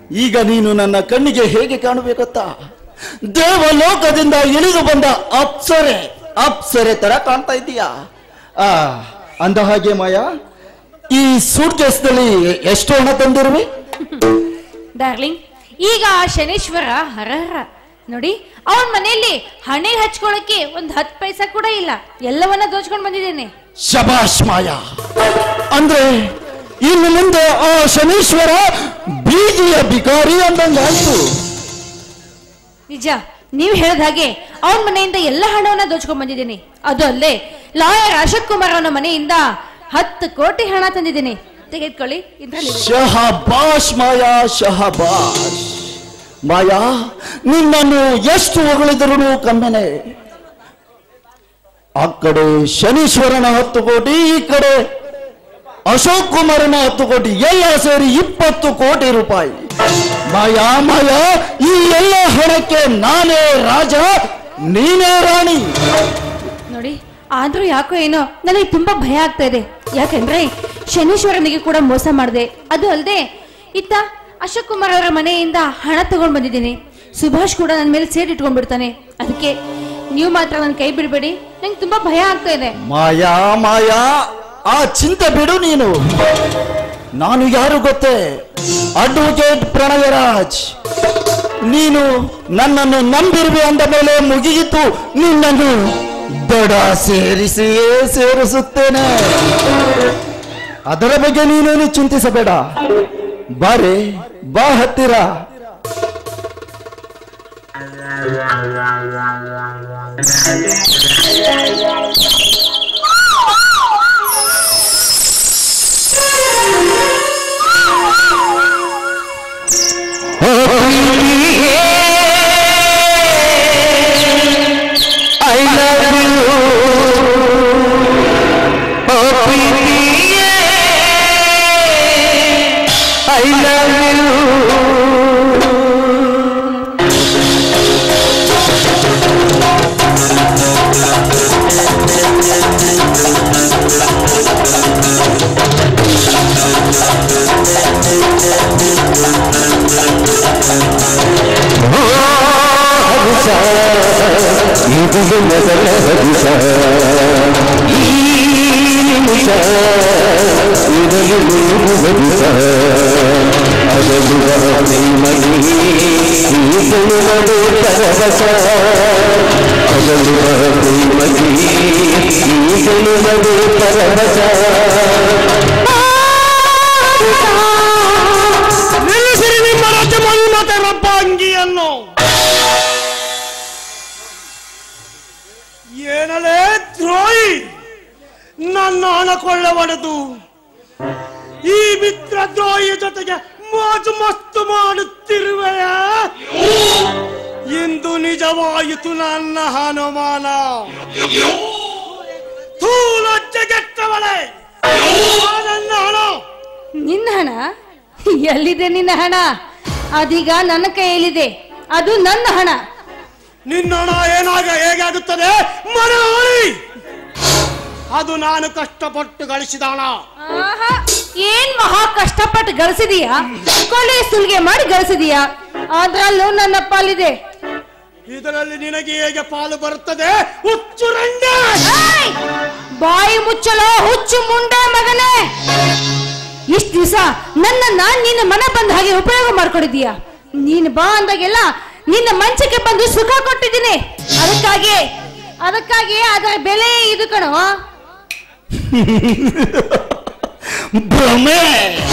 ಈಗ ನೀನು ನನ್ನ ಕಣ್ಣಿಗೆ ಹೇಗೆ ಕಾಣಬೇಕತ್ತಾ ದೇವಲೋಕದಿಂದ ಇಳಿದು ಬಂದ ಅಪ್ಸರೆ ಅಪ್ಸರೆ ತರ ಕಾಣ್ತಾ ಇದ್ದೀಯಾ ಆ ಅಂದ ಹಾಗೆ ಮಾಯಾ ಈ ಸೂಟ್ ಕೇಸ್ನಲ್ಲಿ ಎಷ್ಟು ಹಣ ತಂದಿರುವೆ ಡಾರ್ಲಿಂಗ್ ಈಗ ಆ ಶನೇಶ್ವರ ಹರಹರ ನೋಡಿ ಅವನ ಮನೆಯಲ್ಲಿ ಹಣೆ ಹಚ್ಕೊಳಕ್ಕೆ ಒಂದ್ ಹತ್ತು ಪೈಸಾ ಕೂಡ ಇಲ್ಲ ಎಲ್ಲವನ್ನ ದೋಚ್ಕೊಂಡ್ ಬಂದಿದ್ದೇನೆ ಶಬಾಷ್ ಮಾಯಾ ಅಂದ್ರೆ ಇನ್ನು ಮುಂದೆ ಆ ಶನೀಶ್ವರ ಬೀದಿಯ ಬಿಕಾರಿ ಅಂದಂಗಾಯ್ತು ನಿಜ ನೀವ್ ಹೇಳ್ದ ಹಾಗೆ ಅವನ ಮನೆಯಿಂದ ಎಲ್ಲ ಹಣವನ್ನ ದೋಚ್ಕೊಂಡ್ ಬಂದಿದ್ದೀನಿ ಅದು ಅಲ್ಲದೆ ಲಾಯರ್ ಅಶೋಕ್ ಕುಮಾರ್ ಅವನ ಮನೆಯಿಂದ ಹತ್ತು ಕೋಟಿ ಹಣ ತಂದಿದ್ದೀನಿ ತೆಗೆದುಕೊಳ್ಳಿ ಇದ್ರಲ್ಲಿ ಶಹಬಾಷ್ ಮಾಯಾ ಶಹಬಾಷ್ ಮಾಯಾ ನಿನ್ನನ್ನು ಎಷ್ಟು ಹೊಗಳಿದರೂ ಕಮ್ಮೆನೆ ಆ ಕಡೆ ಶನೀಶ್ವರನ ಹತ್ತು ಕೋಟಿ ಈ ಕಡೆ ಅಶೋಕ್ ಕುಮಾರನ ಹತ್ತು ಕೋಟಿ ಎಲ್ಲ ಸೇರಿ ಇಪ್ಪತ್ತು ಕೋಟಿ ರೂಪಾಯಿ ಮಾಯಾ ಮಾಯಾ ಈ ಎಲ್ಲ ಹಣಕ್ಕೆ ನಾನೇ ರಾಜ ನೀನೇ ರಾಣಿ ನೋಡಿ ಆದ್ರೂ ಯಾಕೋ ಏನೋ ನನಗೆ ತುಂಬಾ ಭಯ ಆಗ್ತಾ ಇದೆ ಯಾಕಂದ್ರೆ ಶನೀಶ್ವರನಿಗೆ ಕೂಡ ಮೋಸ ಮಾಡಿದೆ ಅದು ಅಲ್ಲದೆ ಇತ್ತ ಅಶೋಕ್ ಕುಮಾರ್ ಅವರ ಮನೆಯಿಂದ ಹಣ ತಗೊಂಡ್ ಬಂದಿದ್ದೀನಿ ಸುಭಾಷ್ ಕೂಡ ನನ್ನ ಮೇಲೆ ಸೇರಿ ಇಟ್ಕೊಂಡ್ಬಿಡ್ತಾನೆ ಅದಕ್ಕೆ ನೀವು ಮಾತ್ರ ನನ್ನ ಕೈ ಬಿಡಬೇಡಿ ನಂಗೆ ತುಂಬಾ ಭಯ ಆಗ್ತಾ ಇದೆ ಮಾಯಾ ಮಾಯಾ ಆ ಚಿಂತೆ ಬಿಡು ನೀನು ನಾನು ಯಾರು ಗೊತ್ತೇ ಅಡ್ವೊಕೇಟ್ ಪ್ರಣಯರಾಜ್ ನೀನು ನನ್ನನ್ನು ನಂಬಿರುವೆ ಅಂದ ಮೇಲೆ ಮುಗಿಯಿತು ನಿನ್ನನ್ನು ದಡ ಸೇರಿಸಿಯೇ ಸೇರಿಸುತ್ತೇನೆ ಅದರ ಬಗ್ಗೆ ನೀನೇನು ಚಿಂತಿಸಬೇಡ ಬಾರೆ ಬಾ ಹತ್ತಿರ I love you. Oh, ಪ್ರೀತಿಯೇ. I love you. ಹರಿಸ ಇದು ಮೊದಲ ಹರಿಸ ಈ ನಿಮಿಷ ಇದಲು ನೀವು ಹರಿಸ ಅದಲು ಮಣಿ ಈಗಲು ನಡು ಪರವಸ ಅದಲು ಮಣಿ ಈಗಲು ನಡು ಪರವಸ ನಿಲ್ಲಿಸಿರಿ ನಿಮ್ಮ ರಾಜ್ಯ ಮನ್ಮತ ರಬ್ಬಾಂಗಿಯನ್ನು ಏನಲೇ ದ್ರೋಹಿ ನನ್ನ ಹಣ ಕೊಳ್ಳಬಾರದು ಈ ಮಿತ್ರ ದ್ರೋಹಿಯ ಜೊತೆಗೆ ಮೋಜು ಮಸ್ತು ಮಾಡುತ್ತಿರುವೆಯ ಇಂದು ನಿಜವಾಯಿತು ನನ್ನ ಹನುಮಾನ ಥೂಲಜ್ಜೆಗೆಟ್ಟವಳೆ ನನ್ನ ಹಣ ನಿನ್ನ ಹಣ ಎಲ್ಲಿದೆ ನಿನ್ನ ಹಣ ಅದೀಗ ನನ್ನ ಕೈಯಲ್ಲಿದೆ ಅದು ನನ್ನ ಹಣ ನಿನ್ನ ಹಣ ಏನಾಗ ಹೇಗಾಗುತ್ತದೆ ಮನೋಳಿ ಅದು ನಾನು ಕಷ್ಟಪಟ್ಟು ಗಳಿಸಿದ ಹಣ ಆಹಾ, ಏನ್ ಮಹಾ ಕಷ್ಟಪಟ್ಟು ಗಳಿಸಿದೀಯಾ ಕೊಳ್ಳೆ ಸುಲಿಗೆ ಮಾಡಿ ಗಳಿಸಿದೀಯಾ ಅದ್ರಲ್ಲೂ ನನ್ನ ಪಾಲಿದೆ ಇದರಲ್ಲಿ ನಿನಗೆ ಹೇಗೆ ಪಾಲು ಬರುತ್ತದೆ ಹುಚ್ಚು ರಂಡೆ ಏಯ್! ಬಾಯಿ ಮುಚ್ಚಲೋ ಹುಚ್ಚು ಮುಂಡೆ ಮಗನೇ ಇಷ್ಟ ದಿವಸ ನನ್ನನ್ನ ನಿನ್ನ ಮನೆ ಬಂದ ಹಾಗೆ ಉಪಯೋಗ ಮಾಡ್ಕೊಂಡಿದೀಯ ನೀನು ಬಾ ಅಂದಾಗೆಲ್ಲ ನಿನ್ನ ಮಂಚಕ್ಕೆ ಬಂದು ಸುಖ ಕೊಟ್ಟಿದ್ದೀನಿ ಅದಕ್ಕಾಗಿ ಅದಕ್ಕಾಗಿ ಅದರ ಬೆಲೆ ಇದು ಕಣೋ ಭ್ರಮೆ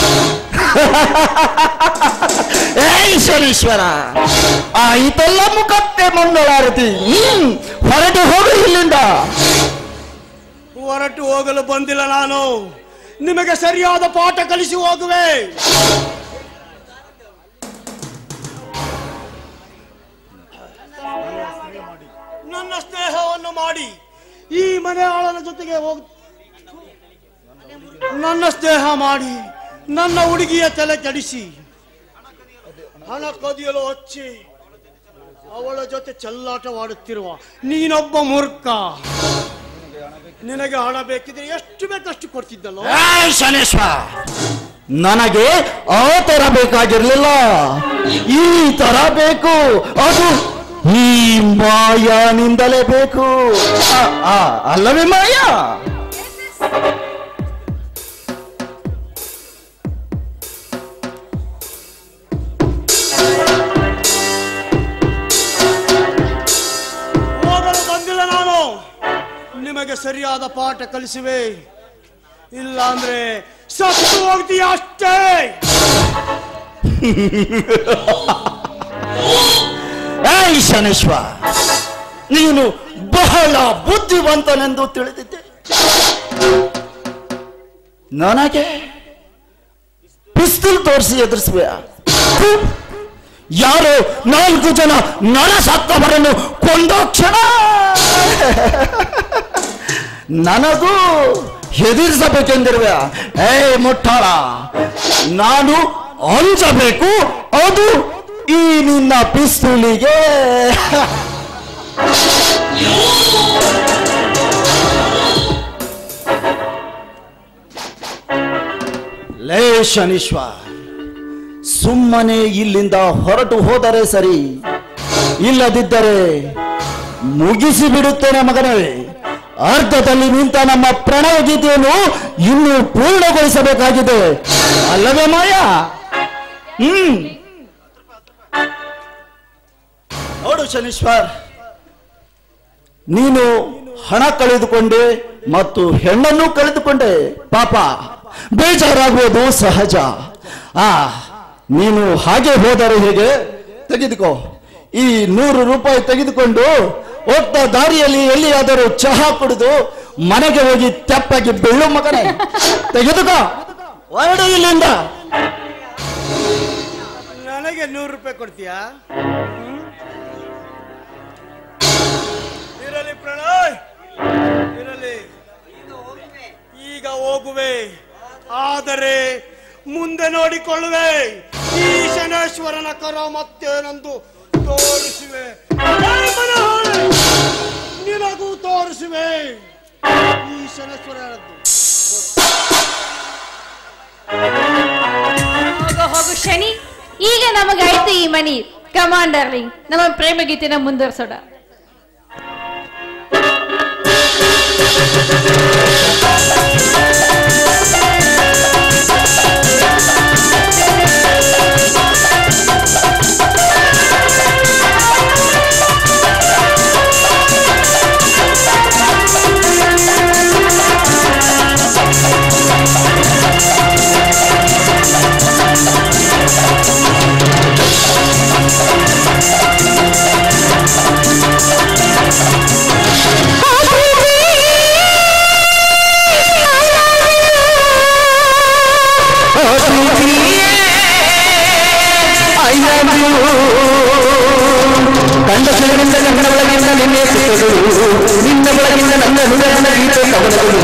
ಏ ಈಶ್ವರೀಶ್ವರ ಆಯಿತಲ್ಲ ಮುಖತ್ತೆ ಮಂಗಳಾರತಿ ಹ್ಮ್ ಹೊರಟು ಹೋಗು ಇಲ್ಲಿಂದ ಹೊರಟು ಹೋಗಲು ಬಂದಿಲ್ಲ ನಾನು ನಿಮಗೆ ಸರಿಯಾದ ಪಾಠ ಕಲಿಸಿ ಹೋಗುವೆ ನನ್ನ ಸ್ನೇಹವನ್ನು ಮಾಡಿ ಈ ಮನೆ ಆಳನ ಜೊತೆಗೆ ಹೋಗ್ ನನ್ನ ಸ್ನೇಹ ಮಾಡಿ ನನ್ನ ಹುಡುಗಿಯ ತಲೆ ಕೆಡಿಸಿ ಹಣ ಕದಿಯಲು ಹಚ್ಚಿ ಅವಳ ಜೊತೆ ಚೆಲ್ಲಾಟವಾಡುತ್ತಿರುವ ನೀನೊಬ್ಬ ಮೂರ್ಖ ನಿನಗೆ ಹಣ ಬೇಕಿದ್ರೆ ಎಷ್ಟು ಬೇಕಷ್ಟು ಕೊಡ್ತಿದ್ದಲ್ಲ ಏ ಶನೇಶ್ವರ ನನಗೆ ಆ ತರ ಬೇಕಾಗಿರ್ಲಿಲ್ಲ ಈ ತರ ಬೇಕು ಅದು ಈ ಮಾಯಾನಿಂದಲೇ ಬೇಕು ಆ, ಆ, ಅಲ್ಲವೇ ಮಾಯಾ ಹೋಗಲು ಬಂದಿಲ್ಲ ನಾನು ನಿಮಗೆ ಸರಿಯಾದ ಪಾಠ ಕಲಿಸುವೆ ಇಲ್ಲ ಅಂದ್ರೆ ಸತ್ತು ಹೋಗ್ತೀಯ ಅಷ್ಟೇ ಏಯ್ ಶನೇಶ್ವ ನೀನು ಬಹಳ ಬುದ್ಧಿವಂತನೆಂದು ತಿಳಿದಿದ್ದೆ ನನಗೆ ಪಿಸ್ತೂಲ್ ತೋರಿಸಿ ಎದುರಿಸುವೆ ಯಾರು ನಾಲ್ಕು ಜನ ನರಸತ್ತವರನ್ನು ಕೊಂದ ಕ್ಷಣ ನನಗೂ ಹೆದರಿಸಬೇಕೆಂದಿರುವೆ ಏ ಮುಟ್ಟಾಳ ನಾನು ಅಂಜಬೇಕು ಅದು ಈ ನಿನ್ನ ಪಿಸ್ತೂಲಿಗೆ ಲೇ ಶನೀಶ್ವ ಸುಮ್ಮನೆ ಇಲ್ಲಿಂದ ಹೊರಟು ಹೋದರೆ ಸರಿ ಇಲ್ಲದಿದ್ದರೆ ಮುಗಿಸಿ ಬಿಡುತ್ತೇನೆ ಮಗನೇ ಅರ್ಧದಲ್ಲಿ ನಿಂತ ನಮ್ಮ ಪ್ರಣಯ ಗೀತೆಯನ್ನು ಇನ್ನೂ ಪೂರ್ಣಗೊಳಿಸಬೇಕಾಗಿದೆ ಅಲ್ಲವೇ ಮಾಯಾ ಹ್ಮ್ ನೋಡು ಶನೀಶ್ವರ್ ನೀನು ಹಣ ಕಳೆದುಕೊಂಡೆ ಮತ್ತು ಹೆಣ್ಣನ್ನು ಕಳೆದುಕೊಂಡೆ ಪಾಪ ಬೇಜಾರಾಗುವುದು ಸಹಜ ಆ ನೀನು ಹಾಗೆ ಹೋದರೆ ಹೇಗೆ ತೆಗೆದುಕೋ ಈ ನೂರು ರೂಪಾಯಿ ತೆಗೆದುಕೊಂಡು ಹೋಗ್ತಾ ದಾರಿಯಲ್ಲಿ ಎಲ್ಲಿಯಾದರೂ ಚಹಾ ಕುಡಿದು ಮನೆಗೆ ಹೋಗಿ ತೆಪ್ಪಾಗಿ ಬೆಳ್ಳು ಮಗನೇ ತೆಗೆದುಕೋ ಹೊರಡು ಇಲ್ಲಿಂದ ನನಗೆ ನೂರು ರೂಪಾಯಿ ಕೊಡ್ತೀಯಾ ಹ್ಮ್? ಇರಲಿ ಪ್ರಣಯ್ ಇರಲಿ ಈಗ ಹೋಗುವೆ ಆದರೆ ಮುಂದೆ ನೋಡಿಕೊಳ್ಳುವೆ ಈ ಶನೇಶ್ವರನ ಕರ ಮತ್ತೇನೆಂದು ತೋರಿಸುವೆ ಏ ಮನೋಹರ! ನಿನಗೂ ತೋರಿಸುವೆ ಈ ಶನೇಶ್ವರನದ್ದು ಹೋಗು ಹೋಗು ಶನಿ ಈಗ ನಮಗಾಯ್ತು ಈ ಮನಿ ಕಮಾಂಡರ್ಲಿಂಗ್ ನಮ್ಮ ಪ್ರೇಮ ಗೀತೆನ ಮುಂದುವರ್ಸೋಣ ಕಂಡ ಸುಳಿನಿಂದ ನನ್ನ ಒಳಗಿಂದ ನಿನ್ನೆ ಸುತ್ತಗಳು ನಿನ್ನ ಒಳಗಿಂದ ನನ್ನ ಹೃದಯದ ಗೀತೆ ಕವನಗಳು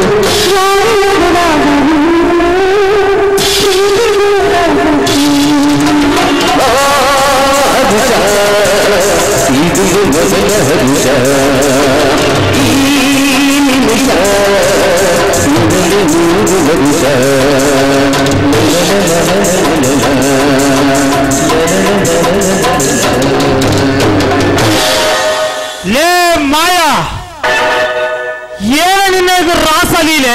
ಹರುಷ ಇದು ಮೊದಲ ಹರುಷ ಈ ನಿಮಿಷ ಮೊದಲು ನೂರು ವರುಷ ಲೇ ಮಾಯಾ ಏನು ನಿನ್ನ ಇದು ರಾಸಲೀಲೆ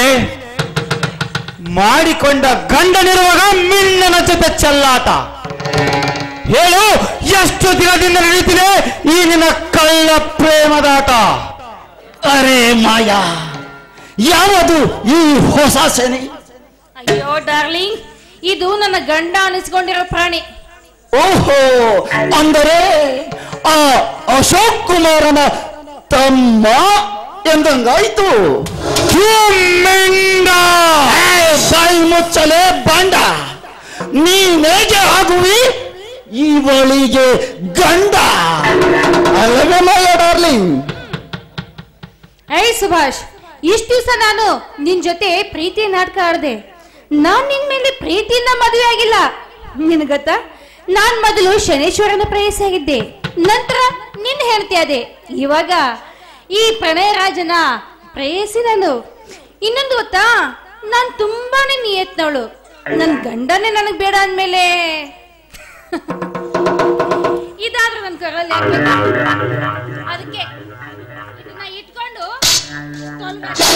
ಮಾಡಿಕೊಂಡ ಗಂಡನಿರುವಾಗ ಮಿನ್ನನ ಜೊತೆ ಚೆಲ್ಲಾಟ ಹೇಳು ಎಷ್ಟು ದಿನದಿಂದ ನಡೀತಿದೆ ಈ ನಿನ್ನ ಕಳ್ಳ ಪ್ರೇಮದಾಟ ಅರೆ ಮಾಯಾ ಯಾವುದು ಈ ಹೊಸ ಸೇನೆ ಅಯ್ಯೋ ಡಾರ್ಲಿಂಗ್ ಇದು ನನ್ನ ಗಂಡ ಅನಿಸ್ಕೊಂಡಿರೋ ಪ್ರಾಣಿ ಓಹೋ ಅಂದರೆ ಆ ಅಶೋಕ್ ಕುಮಾರನ ತಮ್ಮ ಎಂದಂಗಾಯ್ತು ಮಿಂಡ! ಏ, ಬಾಯಿ ಮುಚ್ಚಲೆ ಬಾಂಡ ನೀನೇಗೆ ಆಗುವಿ ಇವಳಿಗೆ ಗಂಡ ಅಲ್ಲವೇ ಮಾಯ ಡಾರ್ಲಿಂಗ್ ಐ ಸುಭಾಷ್ ಇಷ್ಟ ದಿವಸ ನಾನು ನಿನ್ ಜೊತೆ ಪ್ರೀತಿ ನಾಟಕ ಆಡ್ದೆ ನಾನ್ ನಿನ್ ಮೇಲೆ ಪ್ರೀತಿಯಿಂದ ಮದುವೆ ಆಗಿಲ್ಲ ನಿನ್ ಗೊತ್ತಾ ನಾನ್ ಮೊದಲು ಶನೇಶ್ವರನ ಪ್ರೇಯಸಿಯಾಗಿದ್ದೆ ನಂತರ ನಿನ್ ಹೇಳ್ತಿ ಅದೇ ಇವಾಗ ಈ ಪ್ರಣಯ ರಾಜನ ಪ್ರೇಯಸಿ ನಾನು ಇನ್ನೊಂದು ಗೊತ್ತಾ ನಾನ್ ತುಂಬಾನೇ ನಿಯತ್ನವಳು ನನ್ ಗಂಡನೇ ನನಗ್ ಬೇಡ ಅಂದ್ಮೇಲೆ ಇದಾದ್ರೂ ನನ್ ಕರಲ್ಲಿ ಅದಕ್ಕೆ ಇದನ್ನ ಇಟ್ಕೊಂಡು ತೊಳ್ಬೇಕು.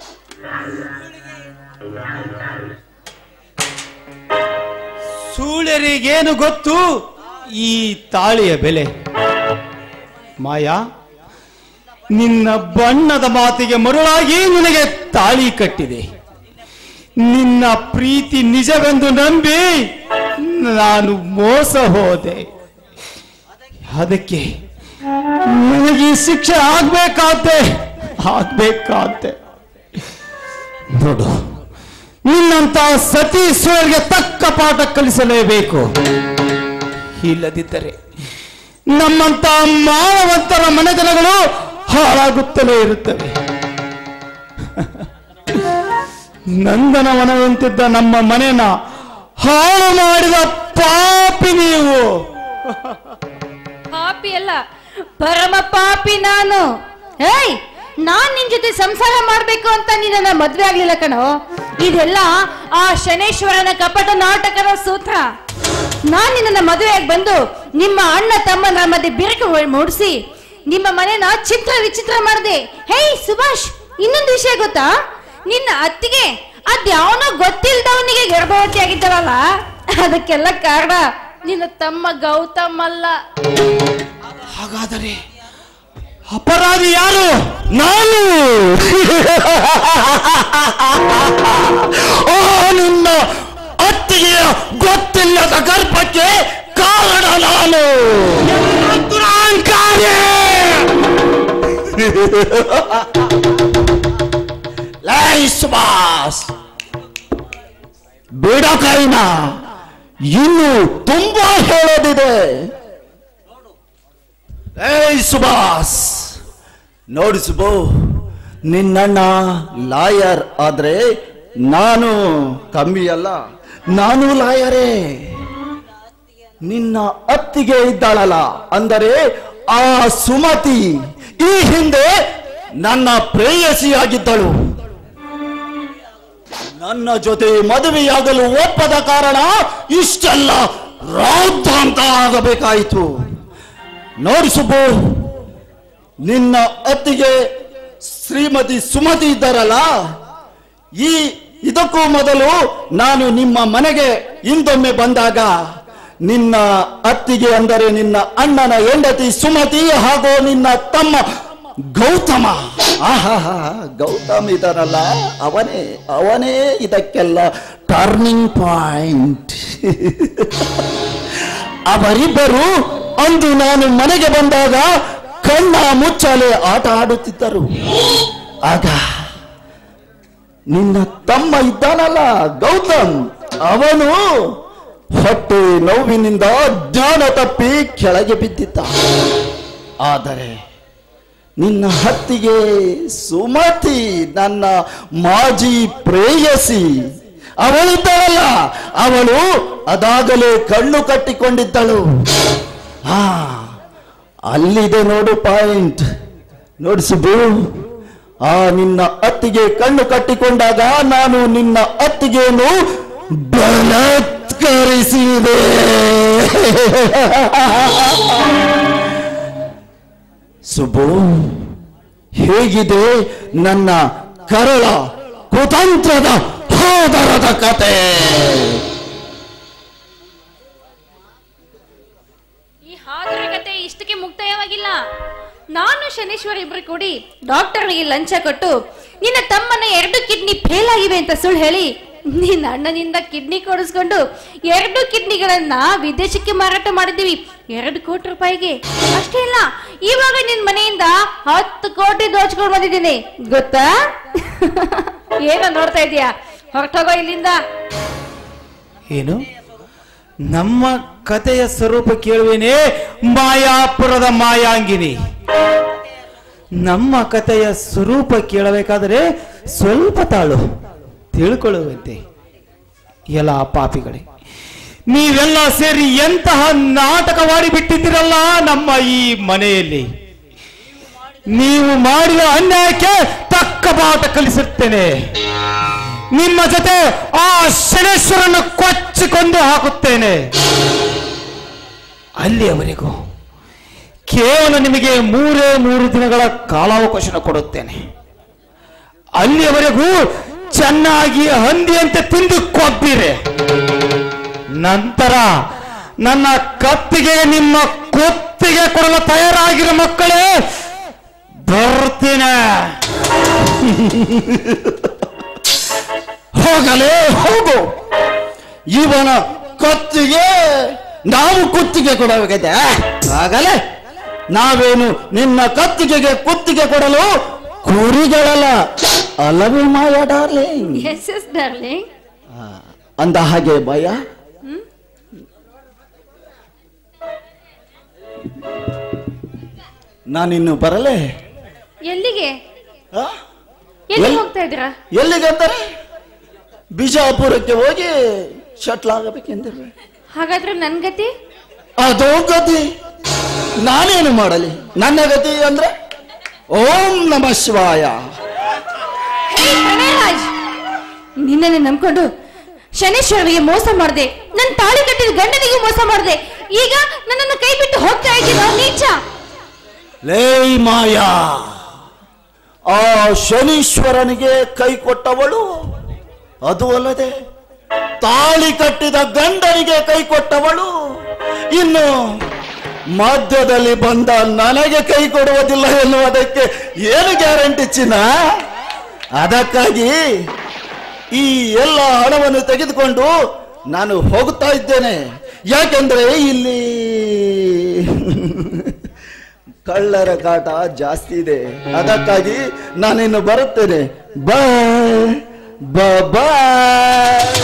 ಸೂಳ್ಯರಿಗೇನು ಗೊತ್ತು ಈ ತಾಳಿಯ ಬೆಲೆ ಮಾಯಾ ನಿನ್ನ ಬಣ್ಣದ ಮಾತಿಗೆ ಮರುಳಾಗಿ ನಿನಗೆ ತಾಳಿ ಕಟ್ಟಿದೆ ನಿನ್ನ ಪ್ರೀತಿ ನಿಜವೆಂದು ನಂಬಿ ನಾನು ಮೋಸ ಹೋದೆ ಅದಕ್ಕೆ ನನಗೆ ಈ ಶಿಕ್ಷೆ ಆಗ್ಬೇಕಾದ್ದೆ ಆಗ್ಬೇಕಾದ್ದೆ ನೋಡು ನಿನ್ನಂತ ಸತೀಶ್ವರ್ಗೆ ತಕ್ಕ ಪಾಠ ಕಲಿಸಲೇಬೇಕು ಇಲ್ಲದಿದ್ದರೆ ನಮ್ಮಂತ ಮಾನವಂತರ ಮನೆತನಗಳು ಹಾಳಾಗುತ್ತಲೇ ಇರುತ್ತವೆ ನಂದನವನದಂತಿದ್ದ ನಮ್ಮ ಮನೆನ ಹಾಳು ಮಾಡಿದ ಪಾಪಿ ನೀವು ಪಾಪಿ ಅಲ್ಲ ಪರಮ ಪಾಪಿ ನಾನು ಏಯ್ ನಾನ್ ನಿನ್ ಜೊತೆ ಸಂಸಾರ ಮಾಡ್ಬೇಕು ಅಂತ ನಿನ್ನ ಮದ್ವೆ ಆಗ್ಲಿಲ್ಲ ಕಣೋ ಇದೆಲ್ಲ ಆ ಶನೇಶ್ವರನ ಕಪಟ ನಾಟಕದ ಸೂತ್ರ ನಾನ್ ನಿನ್ನ ಮದುವೆಯಾಗಿ ಬಂದು ನಿಮ್ಮ ಅಣ್ಣ ತಮ್ಮನ ಮಧ್ಯೆ ಬಿರುಕು ಮೂಡಿಸಿ ನಿಮ್ಮ ಮನೆನ ಚಿತ್ರ ವಿಚಿತ್ರ ಮಾಡಿದೆ ಹೇಯ್ ಸುಭಾಷ್ ಇನ್ನೊಂದು ವಿಷಯ ಗೊತ್ತಾ ನಿನ್ನ ಅತ್ತಿಗೆ ಅದ್ಯಾವನೋ ಗೊತ್ತಿಲ್ದವನಿಗೆ ಗರ್ಭವತಿ ಆಗಿದ್ದಾಳಲ್ಲ ಅದಕ್ಕೆಲ್ಲ ಕಾರಣ ನಿನ್ನ ತಮ್ಮ ಗೌತಮ್ ಅಲ್ಲ ಹಾಗಾದರೆ ಅಪರಾಧಿ ಯಾರು ನಾನು ಆ ನಿನ್ನ ಅತ್ತಿಗೆಯ ಗೊತ್ತಿಲ್ಲದ ಗರ್ಭಕ್ಕೆ ಕಾರಣ ನಾನು ದುರಾಂಕಾರಿ! ಲೈ ಸುಭಾಷ್ ಬಿಡ ಕೈನ ಇನ್ನು ತುಂಬಾ ಹೇಳೋದಿದೆ ಏಯ್ ಸುಭಾಷ್ ನೋಡಿ ಸುಬು ನಿನ್ನಣ್ಣ ಲಾಯರ್ ಆದ್ರೆ ನಾನು ಕಮ್ಮಿ ಅಲ್ಲ ನಾನು ಲಾಯರೇ ನಿನ್ನ ಅತ್ತಿಗೆ ಇದ್ದಾಳಲ್ಲ ಅಂದರೆ ಆ ಸುಮತಿ ಈ ಹಿಂದೆ ನನ್ನ ಪ್ರೇಯಸಿಯಾಗಿದ್ದಳು ನನ್ನ ಜೊತೆ ಮದುವೆಯಾಗಲು ಒಪ್ಪದ ಕಾರಣ ಇಷ್ಟೆಲ್ಲ ರೌದ್ರಾಂತ ಆಗಬೇಕಾಯಿತು ನೋಡಿ ಸುಬ್ಬು ನಿನ್ನ ಅತ್ತಿಗೆ ಶ್ರೀಮತಿ ಸುಮತಿ ಇದ್ದಾರಲ್ಲ ಈ ಇದಕ್ಕೂ ಮೊದಲು ನಾನು ನಿಮ್ಮ ಮನೆಗೆ ಹಿಂದೊಮ್ಮೆ ಬಂದಾಗ ನಿನ್ನ ಅತ್ತಿಗೆ ಅಂದರೆ ನಿನ್ನ ಅಣ್ಣನ ಹೆಂಡತಿ ಸುಮತಿ ಹಾಗೂ ನಿನ್ನ ತಮ್ಮ ಗೌತಮ ಆಹಾಹಾ ಗೌತಮ್ ಇದಾರಲ್ಲ ಅವನೇ ಅವನೇ ಇದಕ್ಕೆಲ್ಲ ಟರ್ನಿಂಗ್ ಪಾಯಿಂಟ್ ಅವರಿಬ್ಬರು ಅಂದು ನಾನು ಮನೆಗೆ ಬಂದಾಗ ಕಣ್ಣ ಮುಚ್ಚಾಲೆ ಆಟ ಆಡುತ್ತಿದ್ದರು ಆಗ ನಿನ್ನ ತಮ್ಮ ಇದ್ದಾನಲ್ಲ ಗೌತಮ್ ಅವನು ಹೊಟ್ಟೆ ನೋವಿನಿಂದ ಜ್ಞಾನ ತಪ್ಪಿ ಕೆಳಗೆ ಬಿದ್ದಿದ್ದ ಆದರೆ ನಿನ್ನ ಹತ್ತಿಗೆ ಸುಮತಿ ನನ್ನ ಮಾಜಿ ಪ್ರೇಯಸಿ ಅವಳಿದ್ದಳಲ್ಲ ಅವಳು ಅದಾಗಲೇ ಕಣ್ಣು ಕಟ್ಟಿಕೊಂಡಿದ್ದಳು ಹಾ ಅಲ್ಲಿದೆ ನೋಡು ಪಾಯಿಂಟ್ ನೋಡಿ ಸುಬ್ಬು ಆ ನಿನ್ನ ಅತ್ತಿಗೆ ಕಣ್ಣು ಕಟ್ಟಿಕೊಂಡಾಗ ನಾನು ನಿನ್ನ ಅತ್ತಿಗೆಯನ್ನು ಬಲಾತ್ಕರಿಸಿದೆ ಸುಬ್ಬು ಹೇಗಿದೆ ನನ್ನ ಕರಳ ಕುತಂತ್ರದ ಹೋದರದ ಕತೆ ಈ ಹಾದರ ಕತೆ ಇಷ್ಟಕ್ಕೆ ಮುಕ್ತಾಯವಾಗಿಲ್ಲ ನಾನು ಶನೇಶ್ವರ ಇಬ್ರು ಕೂಡಿ ಡಾಕ್ಟರ್ಗೆ ಲಂಚ ಕೊಟ್ಟು ನಿನ್ನ ತಮ್ಮನ ಎರಡು ಕಿಡ್ನಿ ಫೇಲ್ ಆಗಿವೆ ಅಂತ ಸುಳ್ಳು ಹೇಳಿ ನಿನ್ನ ಅಣ್ಣನಿಂದ ಕಿಡ್ನಿ ಕೊಡಿಸ್ಕೊಂಡು ಎರಡು ಕಿಡ್ನಿಗಳನ್ನ ವಿದೇಶಕ್ಕೆ ಮಾರಾಟ ಮಾಡಿದ್ದೀವಿ ಎರಡು ಕೋಟಿ ರೂಪಾಯಿಗೆ ಅಷ್ಟೇ ಇಲ್ಲ ಇವಾಗ ನಿನ್ ಮನೆಯಿಂದ ಹತ್ತು ಕೋಟಿ ದೋಚ್ಕೊಂಡು ಬಂದಿದ್ದೀನಿ ಗೊತ್ತಾ ಏನೋ ನೋಡ್ತಾ ಇದೀಯಾ ಹೊರಟೋಗೋ ಇಲ್ಲಿಂದ ಏನು ನಮ್ಮ ಕಥೆಯ ಸ್ವರೂಪ ಕೇಳುವೇನೆ ಮಾಯಾಪುರದ ಮಾಯಾಂಗಿನಿ ನಮ್ಮ ಕಥೆಯ ಸ್ವರೂಪ ಕೇಳಬೇಕಾದರೆ ಸ್ವಲ್ಪ ತಾಳು ತಿಳ್ಕೊಳ್ಳುವಂತೆ ಎಲ್ಲ ಪಾಪಿಗಳೇ ನೀವೆಲ್ಲ ಸೇರಿ ಎಂತಹ ನಾಟಕವಾಡಿ ಬಿಟ್ಟಿದ್ದೀರಲ್ಲ ನಮ್ಮ ಈ ಮನೆಯಲ್ಲಿ ನೀವು ಮಾಡಿದ ಅನ್ಯಾಯಕ್ಕೆ ತಕ್ಕ ಪಾಠ ಕಲಿಸುತ್ತೇನೆ ನಿಮ್ಮ ಜೊತೆ ಆ ಶನೇಶ್ವರನ್ನು ಕೊಚ್ಚಿಕೊಂಡು ಹಾಕುತ್ತೇನೆ ಅಲ್ಲಿಯವರೆಗೂ ಕೇವಲ ನಿಮಗೆ ಮೂರೇ ಮೂರು ದಿನಗಳ ಕಾಲಾವಕಾಶ ಕೊಡುತ್ತೇನೆ ಅಲ್ಲಿಯವರೆಗೂ ಚೆನ್ನಾಗಿ ಹಂದಿಯಂತೆ ತಿಂದು ಕೊಬ್ಬಿರೆ ನಂತರ ನನ್ನ ಕತ್ತಿಗೆ ನಿಮ್ಮ ಕೊತ್ತಿಗೆ ಕೊಡಲು ತಯಾರಾಗಿರೋ ಮಕ್ಕಳೇ ಬರ್ತೀನಿ ಹೋಗಲೇ ಹೋಗು ಇವನ ಕತ್ತಿಗೆ ನಾವು ಕುತ್ತಿಗೆ ಕೊಡಬೇಕೈತೆ ಆಗಲೇ ನಾವೇನು ನಿನ್ನ ಕತ್ತಿಗೆಗೆ ಕುತ್ತಿಗೆ ಕೊಡಲು ಕುರಿಗಳಲ್ಲ ಅಲ್ಲವೇ ಮಾಯ ಡಾರ್ಲಿಂಗ್ ಎಸ್ ಎಸ್ ಡಾರ್ಲಿಂಗ್ ಅಂದ ಹಾಗೆ ಭಯ ನಾನಿನ್ನು ಬರಲೇ ಎಲ್ಲಿಗೆ ಆ? ಎಲ್ಲಿ ಎಲ್- ಹೋಗ್ತಾ ಇದ್ದೀರಾ ಎಲ್ಲಿಗಂತಾರೆ ಬಿಜಾಪುರಕ್ಕೆ ಹೋಗಿ ಶಟ್ಲ್ ಆಗಬೇಕೆಂದ್ರೆ ಹಾಗಾದ್ರೆ ನನ್ ಗತಿ ಅದೋ ಗತಿ ನಾನೇನು ಮಾಡಲಿ ನನ್ನ ಗತಿ ಅಂದ್ರೆ ಓಂ ನಮ ಶಿವಾಯ ಹೇ ಪ್ರಣಯರಾಜ್ ನಿನ್ನನ್ನೇ ನಂಬ್ಕೊಂಡು ಶನೇಶ್ವರನಿಗೆ ಮೋಸ ಮಾಡಿದೆ ನನ್ನ ತಾಳಿ ಕಟ್ಟಿದ ಗಂಡನಿಗೂ ಮೋಸ ಮಾಡಿದೆ ಈಗ ನನ್ನನ್ನು ಕೈ ಬಿಟ್ಟು ಹೋಗ್ತಾ ಇದ್ದೀರಾ ನೀಚ ಲೇ ಮಾಯಾ ಆ ಶನೀಶ್ವರನಿಗೆ ಕೈ ಕೊಟ್ಟವಳು ಅದು ಅಲ್ಲದೆ ತಾಳಿ ಕಟ್ಟಿದ ಗಂಡನಿಗೆ ಕೈ ಕೊಟ್ಟವಳು ಇನ್ನು ಮಧ್ಯದಲ್ಲಿ ಬಂದ ನನಗೆ ಕೈ ಕೊಡುವುದಿಲ್ಲ ಎನ್ನುವುದಕ್ಕೆ ಏನು ಗ್ಯಾರಂಟಿ ಚಿನ್ನ ಅದಕ್ಕಾಗಿ ಈ ಎಲ್ಲ ಹಣವನ್ನು ತೆಗೆದುಕೊಂಡು ನಾನು ಹೋಗುತ್ತಾ ಇದ್ದೇನೆ ಯಾಕೆಂದ್ರೆ ಇಲ್ಲಿ ಕಳ್ಳರ ಕಾಟ ಜಾಸ್ತಿ ಇದೆ ಅದಕ್ಕಾಗಿ ನಾನಿನ್ನು ಬರುತ್ತೇನೆ ಬಾಯ್ ಬಾಯ್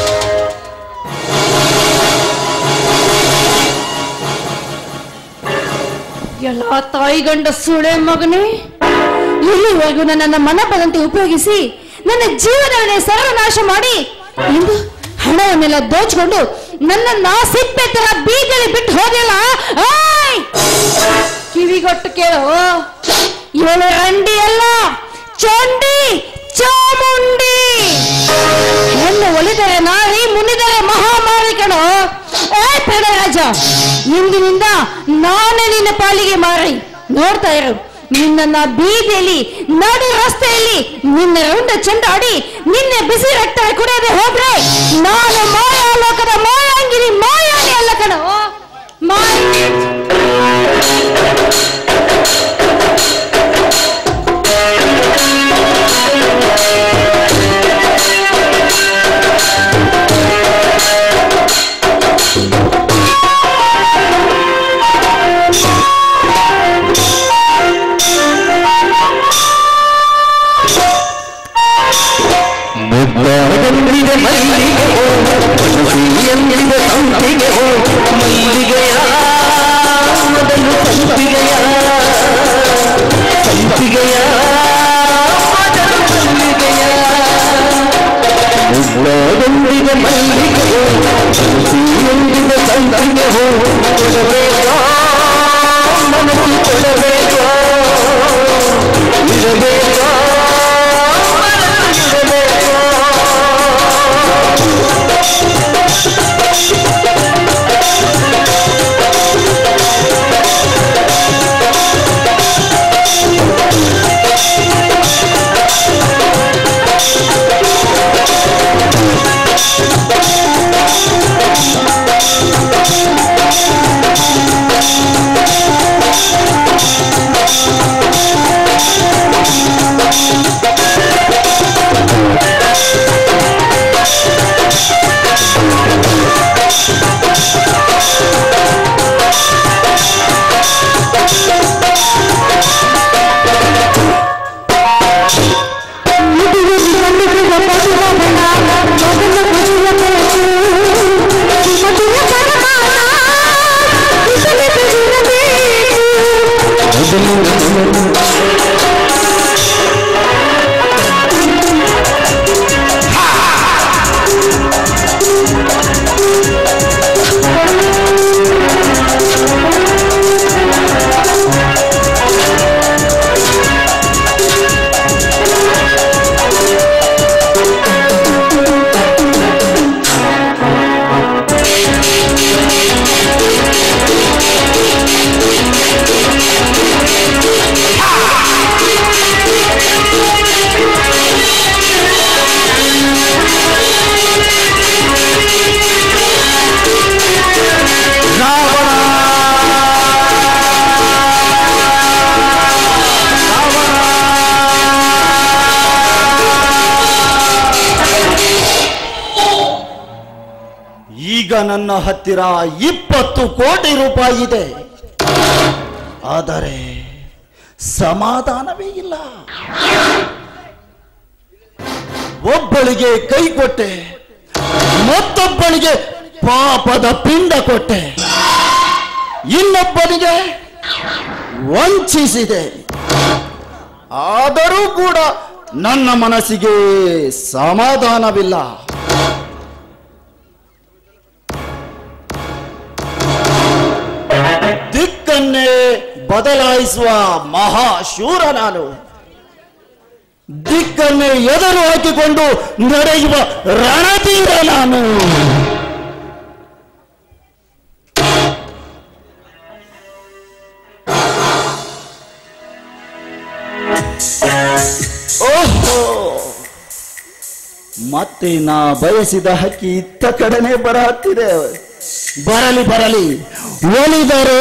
ಎಲ್ಲ ತಾಯಿ ಗಂಡ ಸುಳೆ ಮಗನೇ ಇಲ್ಲಿವರೆಗೂ ನನ್ನನ್ನು ಮನ ಬಂದಂತೆ ಉಪಯೋಗಿಸಿ ನನ್ನ ಜೀವನವನ್ನೇ ಸರ್ವನಾಶ ಮಾಡಿ ಇಂದು ಹಣವನ್ನೆಲ್ಲ ದೋಚ್ಕೊಂಡು ನನ್ನನ್ನ ಸಿಪ್ಪೆ ತರ ಬೀದಿಯಲ್ಲಿ ಬಿಟ್ಟು ಹೋಗಿಲ್ಲ ಆಯ್! ಕಿವಿಗೊಟ್ಟು ಕೇಳು ಇವಳು ರಂಡಿ ಅಲ್ಲ ಚಂಡಿ ಚಾಮುಂಡಿ ಹೆಣ್ಣು ಒಲಿದರೆ ನಾರಿ ಮುನಿದರೆ ಮಹಾಮಾರಿ ಕಣೋ ಏ ರಾಜ ಇಂದಿನಿಂದ ನಾನೇ ನಿನ್ನ ಪಾಲಿಗೆ ಮಾರಿ ನೋಡ್ತಾ ಇರು ನಿನ್ನ ಬೀದಿಯಲ್ಲಿ ನಡು ರಸ್ತೆಯಲ್ಲಿ ನಿನ್ನ ರುಂಡ ಚೆಂಡಾಡಿ ನಿನ್ನ ಬಿಸಿ ರಕ್ತ ಕುಡಿಯದೆ ಹೋದ್ರೆ ನಾನು ಮಾಯಾಲೋಕದ ಮಾಯಾಂಗಿರಿ ಮಾಯಾನಿ ಅಲ್ಲ ಕಣೋ ಮಾಯ ಮುದ್ದಾದಂದಿದೆ ಮಲ್ಲಿಗೆ ಹೋ ಮನಸ್ಸಿಯಂದಿದೆ ಸಂಪಿಗೆ ಹೋ ಮಲ್ಲಿಗೆಯ ಮೊದಲು ಸಂಪಿಗೆಯ ಸಂಪಿಗೆಯ ಮೊದಲು ಮಲ್ಲಿಗೆಯ ಮುದ್ದಾದಂದಿದೆ ಮಲ್ಲಿಗೆ ಹೋ ಮನಸ್ಸಿಯಂದಿದೆ ಸಂಪಿಗೆ ಹೋ ಕೊಡಬೇಕ ಮನಸ್ಸು ಕೊಡಬೇಕ ಇರಬೇಕ ಮನಸ್ಸು ಇರಬೇಕ ನನ್ನ ಹತ್ತಿರ ಇಪ್ಪತ್ತು ಕೋಟಿ ರೂಪಾಯಿ ಇದೆ ಆದರೆ ಸಮಾಧಾನವೇ ಇಲ್ಲ ಒಬ್ಬಳಿಗೆ ಕೈ ಕೊಟ್ಟೆ ಮತ್ತೊಬ್ಬಳಿಗೆ ಪಾಪದ ಪಿಂಡ ಕೊಟ್ಟೆ ಇನ್ನೊಬ್ಬನಿಗೆ ವಂಚಿಸಿದೆ ಆದರೂ ಕೂಡ ನನ್ನ ಮನಸ್ಸಿಗೆ ಸಮಾಧಾನವಿಲ್ಲ ದಿಕ್ಕನ್ನೇ ಬದಲಾಯಿಸುವ ಮಹಾಶೂರ ನಾನು ದಿಕ್ಕನ್ನೇ ಎದುರು ಹಾಕಿಕೊಂಡು ನಡೆಯುವ ರಣಧೀರ ನಾನು ಓಹೋ ಮತ್ತೆ ನಾ ಬಯಸಿದ ಹಕ್ಕಿ ಇತ್ತ ಕಡೆನೆ ಬರಹತ್ತಿದೆ ಬರಲಿ ಬರಲಿ ಒಲಿದರೆ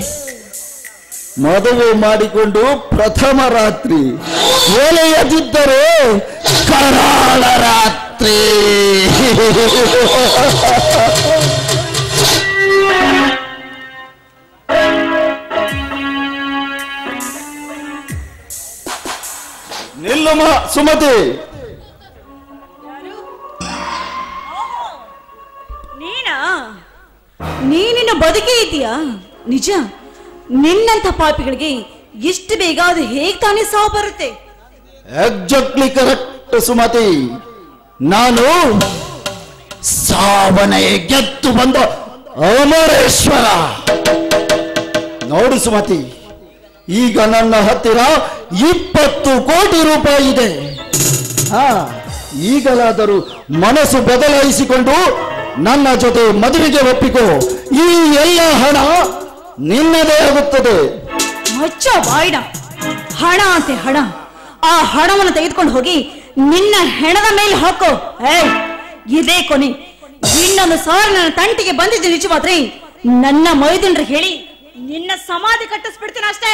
ಮದುವೆ ಮಾಡಿಕೊಂಡು ಪ್ರಥಮ ರಾತ್ರಿ ಒಲೆಯದಿದ್ದರೆ ಕರಾಳ ರಾತ್ರಿ ನಿಲ್ಲುಮ ಸುಮತಿ ನೀನಾ ನೀನಿನ್ನ ಬದುಕೇ ಇದೆಯಾ ನಿಜ ನಿನ್ನಂಥ ಪಾಪಿಗಳಿಗೆ ಎಷ್ಟು ಬೇಗ ಅದು ಹೇಗ್ ತಾನೇ ಸಾವು ಬರುತ್ತೆ ಎಕ್ಸಾಕ್ಟ್ಲಿ ಕರೆಕ್ಟ್ ಸುಮತಿ ನಾನು ಸಾವನೆ ಗೆದ್ದು ಬಂದ ಅಮರೇಶ್ವರ ನೋಡು ಸುಮತಿ ಈಗ ನನ್ನ ಹತ್ತಿರ ಇಪ್ಪತ್ತು ಕೋಟಿ ರೂಪಾಯಿ ಇದೆ ಹಾ ಈಗಲಾದರೂ ಮನಸ್ಸು ಬದಲಾಯಿಸಿಕೊಂಡು ನನ್ನ ಜೊತೆ ಮದುವೆಗೆ ಒಪ್ಪಿಕೋ ಈ ಎಲ್ಲ ಹಣ ನಿನ್ನದೇ ಆಗುತ್ತದೆ ಮಚ್ಚ ಬಾಯ್ಡ ಹಣ ಅಂತೆ ಹಣ ಆ ಹಣವನ್ನು ತೆಗೆದುಕೊಂಡು ಹೋಗಿ ನಿನ್ನ ಹೆಣದ ಮೇಲೆ ಹಾಕೋ ಏಯ್ ಇದೇ ಕೊನೆ ಇನ್ನೊಂದು ಸಾವಿರ ನನ್ನ ತಂಟಿಗೆ ಬಂದಿದ್ದು ನಿಜವಾದ್ರೆ ನನ್ನ ಮೈದುನ್ರಿಗೆ ಹೇಳಿ ನಿನ್ನ ಸಮಾಧಿ ಕಟ್ಟಿಸ್ಬಿಡ್ತೀನಿ ಅಷ್ಟೇ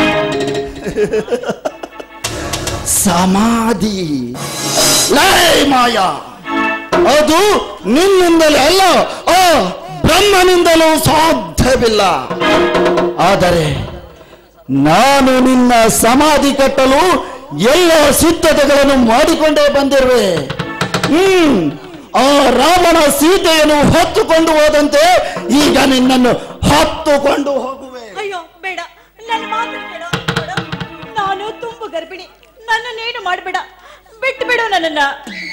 ಸಮಾಧಿ ಲೈ ಮಾಯಾ ಅದು ನಿನ್ನಿಂದಲೇ ಅಲ್ಲ ಆ ಬ್ರಹ್ಮನಿಂದಲೂ ಸಾಧ್ಯವಿಲ್ಲ ಆದರೆ ನಾನು ನಿನ್ನ ಸಮಾಧಿ ಕಟ್ಟಲು ಎಲ್ಲ ಸಿದ್ಧತೆಗಳನ್ನು ಮಾಡಿಕೊಂಡೇ ಬಂದಿರುವೆ ಹ್ಮ್ ಆ ರಾಮನ ಸೀತೆಯನ್ನು ಹೊತ್ತುಕೊಂಡು ಹೋದಂತೆ ಈಗ ನಿನ್ನನ್ನು ಹೊತ್ತುಕೊಂಡು ಹೋಗುವೆ ಅಯ್ಯೋ ಬೇಡ ನನ್ನ ಮಾತು ಕೇಳು ಬೇಡ. ನಾನು ತುಂಬು ಗರ್ಭಿಣಿ ನನ್ನನ್ನೇನು ಮಾಡಬೇಡ ಬಿಟ್ಟು ಬಿಡು ನನ್ನನ್ನ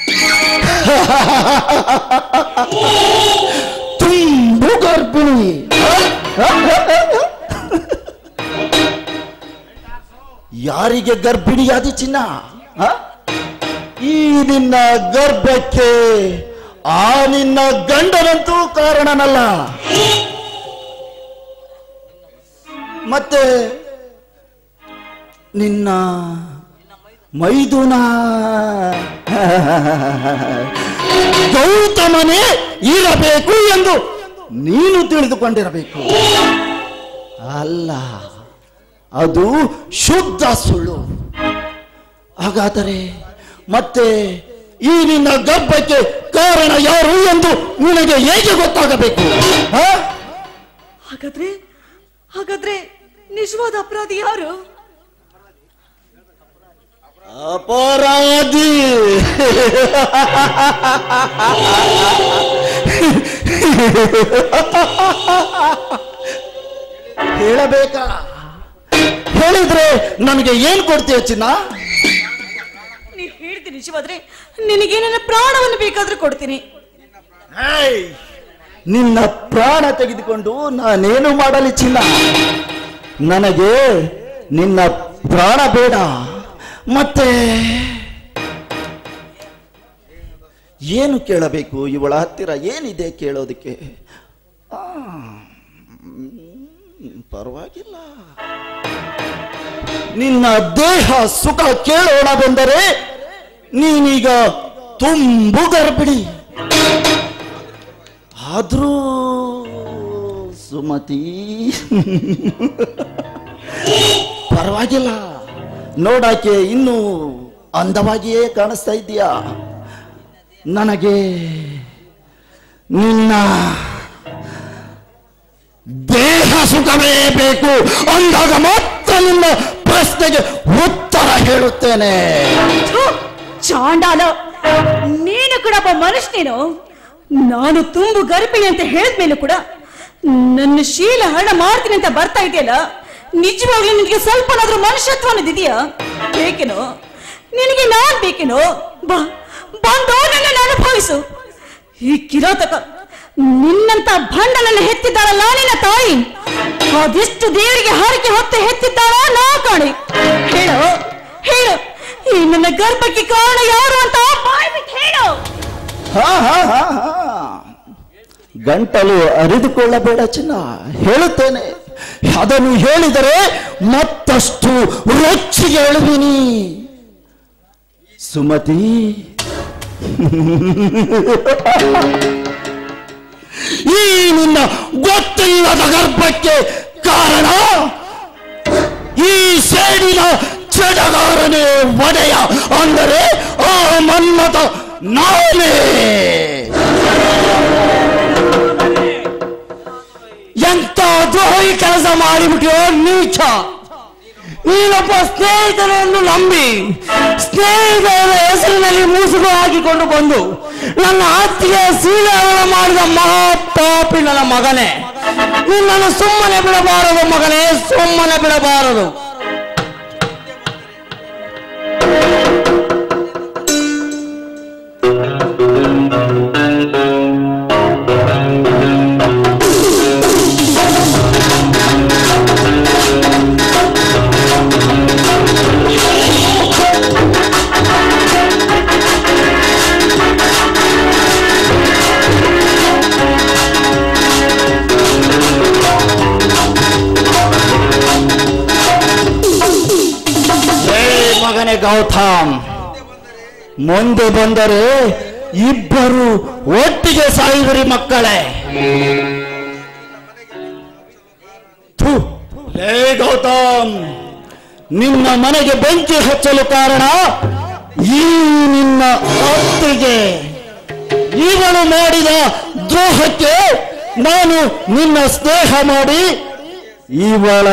ತುಂಬು ಗರ್ಭಿಣಿ ಯಾರಿಗೆ ಗರ್ಭಿಣಿಯಾದಿ ಚಿನ್ನ ಆ? ಈ ನಿನ್ನ ಗರ್ಭಕ್ಕೆ ಆ ನಿನ್ನ ಗಂಡನಂತೂ ಕಾರಣನಲ್ಲ ಮತ್ತೆ ನಿನ್ನ ಮೈದುನ ಗೌತಮನೇ ಇರಬೇಕು ಎಂದು ನೀನು ತಿಳಿದುಕೊಂಡಿರಬೇಕು ಅಲ್ಲ ಅದು ಶುದ್ಧ ಸುಳ್ಳು ಹಾಗಾದರೆ ಮತ್ತೆ ಈ ನಿನ್ನ ಗರ್ಭಕ್ಕೆ ಕಾರಣ ಯಾರು ಎಂದು ನಿನಗೆ ಹೇಗೆ ಗೊತ್ತಾಗಬೇಕು ಆ? ಹಾಗಾದ್ರೆ ಹಾಗಾದ್ರೆ ನಿಜವಾದ ಅಪರಾಧಿ ಯಾರು ಅಪರಾಧಿ ಹೇಳಬೇಕಾ ಹೇಳಿದ್ರೆ ನನಗೆ ಏನ್ ಕೊಡ್ತೀಯ ಚಿನ್ನ ನೀ ಹೇಳ್ತೀನಿ ನಿಜವಾದ್ರೆ ನಿನಗೆ ನನ್ನ ಪ್ರಾಣವನ್ನು ಬೇಕಾದ್ರೂ ಕೊಡ್ತೀನಿ ಏಯ್! ನಿನ್ನ ಪ್ರಾಣ ತೆಗೆದುಕೊಂಡು ನಾನೇನು ಮಾಡಲಿ ಚಿನ್ನ ನನಗೆ ನಿನ್ನ ಪ್ರಾಣ ಬೇಡ ಮತ್ತೆ ಏನು ಕೇಳಬೇಕು ಇವಳ ಹತ್ತಿರ ಏನಿದೆ ಕೇಳೋದಕ್ಕೆ ಆ, ಹ್ಮ್, ಪರವಾಗಿಲ್ಲ ನಿನ್ನ ದೇಹ ಸುಖ ಕೇಳೋಣ ಬಂದರೆ ನೀನೀಗ ತುಂಬು ಗರ್ಭಿಣಿ ಆದ್ರೂ ಸುಮತಿ ಪರವಾಗಿಲ್ಲ ನೋಡಕ್ಕೆ ಇನ್ನೂ ಅಂದವಾಗಿಯೇ ಕಾಣಿಸ್ತಾ ಇದೆಯಾ ನನಗೆ ನಿನ್ನ ದೇಹ ಸುಖವೇ ಬೇಕು ಅಂದಾಗ ಮಾತ್ರ ನಿನ್ನ ಪ್ರಶ್ನೆಗೆ ಉತ್ತರ ಹೇಳುತ್ತೇನೆ ಥು, ಚಾಂಡಾಲ ನೀನು ಕೂಡ ಒಬ್ಬ ಮನುಷ್ಯನೇನು ನಾನು ತುಂಬು ಗರ್ಭಿಣಿ ಅಂತ ಹೇಳಿದ್ಮೇಲೂ ಕೂಡ ನನ್ನ ಶೀಲ ಹಣ ಮಾಡ್ತೀನಿ ಅಂತ ಬರ್ತಾ ಇದೆಯಲ್ಲ ನಿಜವಾಗ್ಲೂ ನಿನಗೆ ಸ್ವಲ್ಪನಾದ್ರೂ ಮನುಷ್ಯತ್ವ ಅನ್ನೋದಿದೆಯಾ ಬೇಕೇನೋ ನಿನಗೆ ನಾನ್ ಬೇಕೇನೋ ಬಾ ಬಂದು ನನ್ನನ್ನು ಅನುಭವಿಸು ಈ ಕಿರಾತಕ ನಿನ್ನಂತ ಭಂಡನನ್ನು ಹೆತ್ತಿದ್ದಾಳಲ್ಲ ನಿನ್ನ ತಾಯಿ ಅದೆಷ್ಟು ದೇವರಿಗೆ ಹಾರಿಕೆ ಹೊತ್ತು ಹೆತ್ತಿದ್ದಾಳ ನಾ ಕಾಣಿ ಹೇಳು ಹೇಳು ಈ ನನ್ನ ಗರ್ಭಕ್ಕೆ ಕಾರಣ ಯಾರು ಅಂತ ಬಾಯ್ ಬಿಟ್ಟು ಹೇಳು ಹಾ ಹಾ ಹಾ ಹಾ ಗಂಟಲು ಅರಿದುಕೊಳ್ಳಬೇಡ ಚಿನ್ನ ಹೇಳುತ್ತೇನೆ ಅದನ್ನು ಹೇಳಿದರೆ ಮತ್ತಷ್ಟು ರೊಚ್ಚಿಗೆ ಹೇಳುವಿನಿ ಸುಮತಿ ಈ ನಿನ್ನ ಗೊತ್ತಿಲ್ಲದ ಗರ್ಭಕ್ಕೆ ಕಾರಣ ಈ ಸೇಡಿನ ಚಡಗಾರನೇ ಒಡೆಯ ಅಂದರೆ ಆ ಮನ್ಮತ ನಾನೇ ಎಂತ ದ್ರೋಹಿ ಕೆಲಸ ಮಾಡಿಬಿಟ್ಟಿಯೋ ನೀಚ ನೀನೊಬ್ಬ ಸ್ನೇಹಿತನನ್ನು ನಂಬಿ ಸ್ನೇಹಿತರ ಹೆಸರಿನಲ್ಲಿ ಮುಸುಗು ಹಾಕಿಕೊಂಡು ಬಂದು ನನ್ನ ಅತ್ತಿಗೆ ಸೀಲಹರಣ ಮಾಡಿದ ಮಹಾಪಾಪಿ ನನ್ನ ಮಗನೇ ನಿನ್ನನ್ನು ಸುಮ್ಮನೆ ಬಿಡಬಾರದು ಮಗನೇ ಸುಮ್ಮನೆ ಬಿಡಬಾರದು ಹೇ ಮಗನೇ ಗೌತಮ್ ಮುಂದೆ ಬಂದರೆ ಇಬ್ಬರು ಒಟ್ಟಿಗೆ ಸಾಯುವರಿ ಮಕ್ಕಳೇ ಥು, ಹೇ ಗೌತಮ್ ನಿನ್ನ ಮನೆಗೆ ಬೆಂಕಿ ಹಚ್ಚಲು ಕಾರಣ ಈ ನಿನ್ನ ಅತ್ತಿಗೆ ಇವಳು ಮಾಡಿದ ದ್ರೋಹಕ್ಕೆ ನಾನು ನಿನ್ನ ಸ್ನೇಹ ಮಾಡಿ ಇವಳ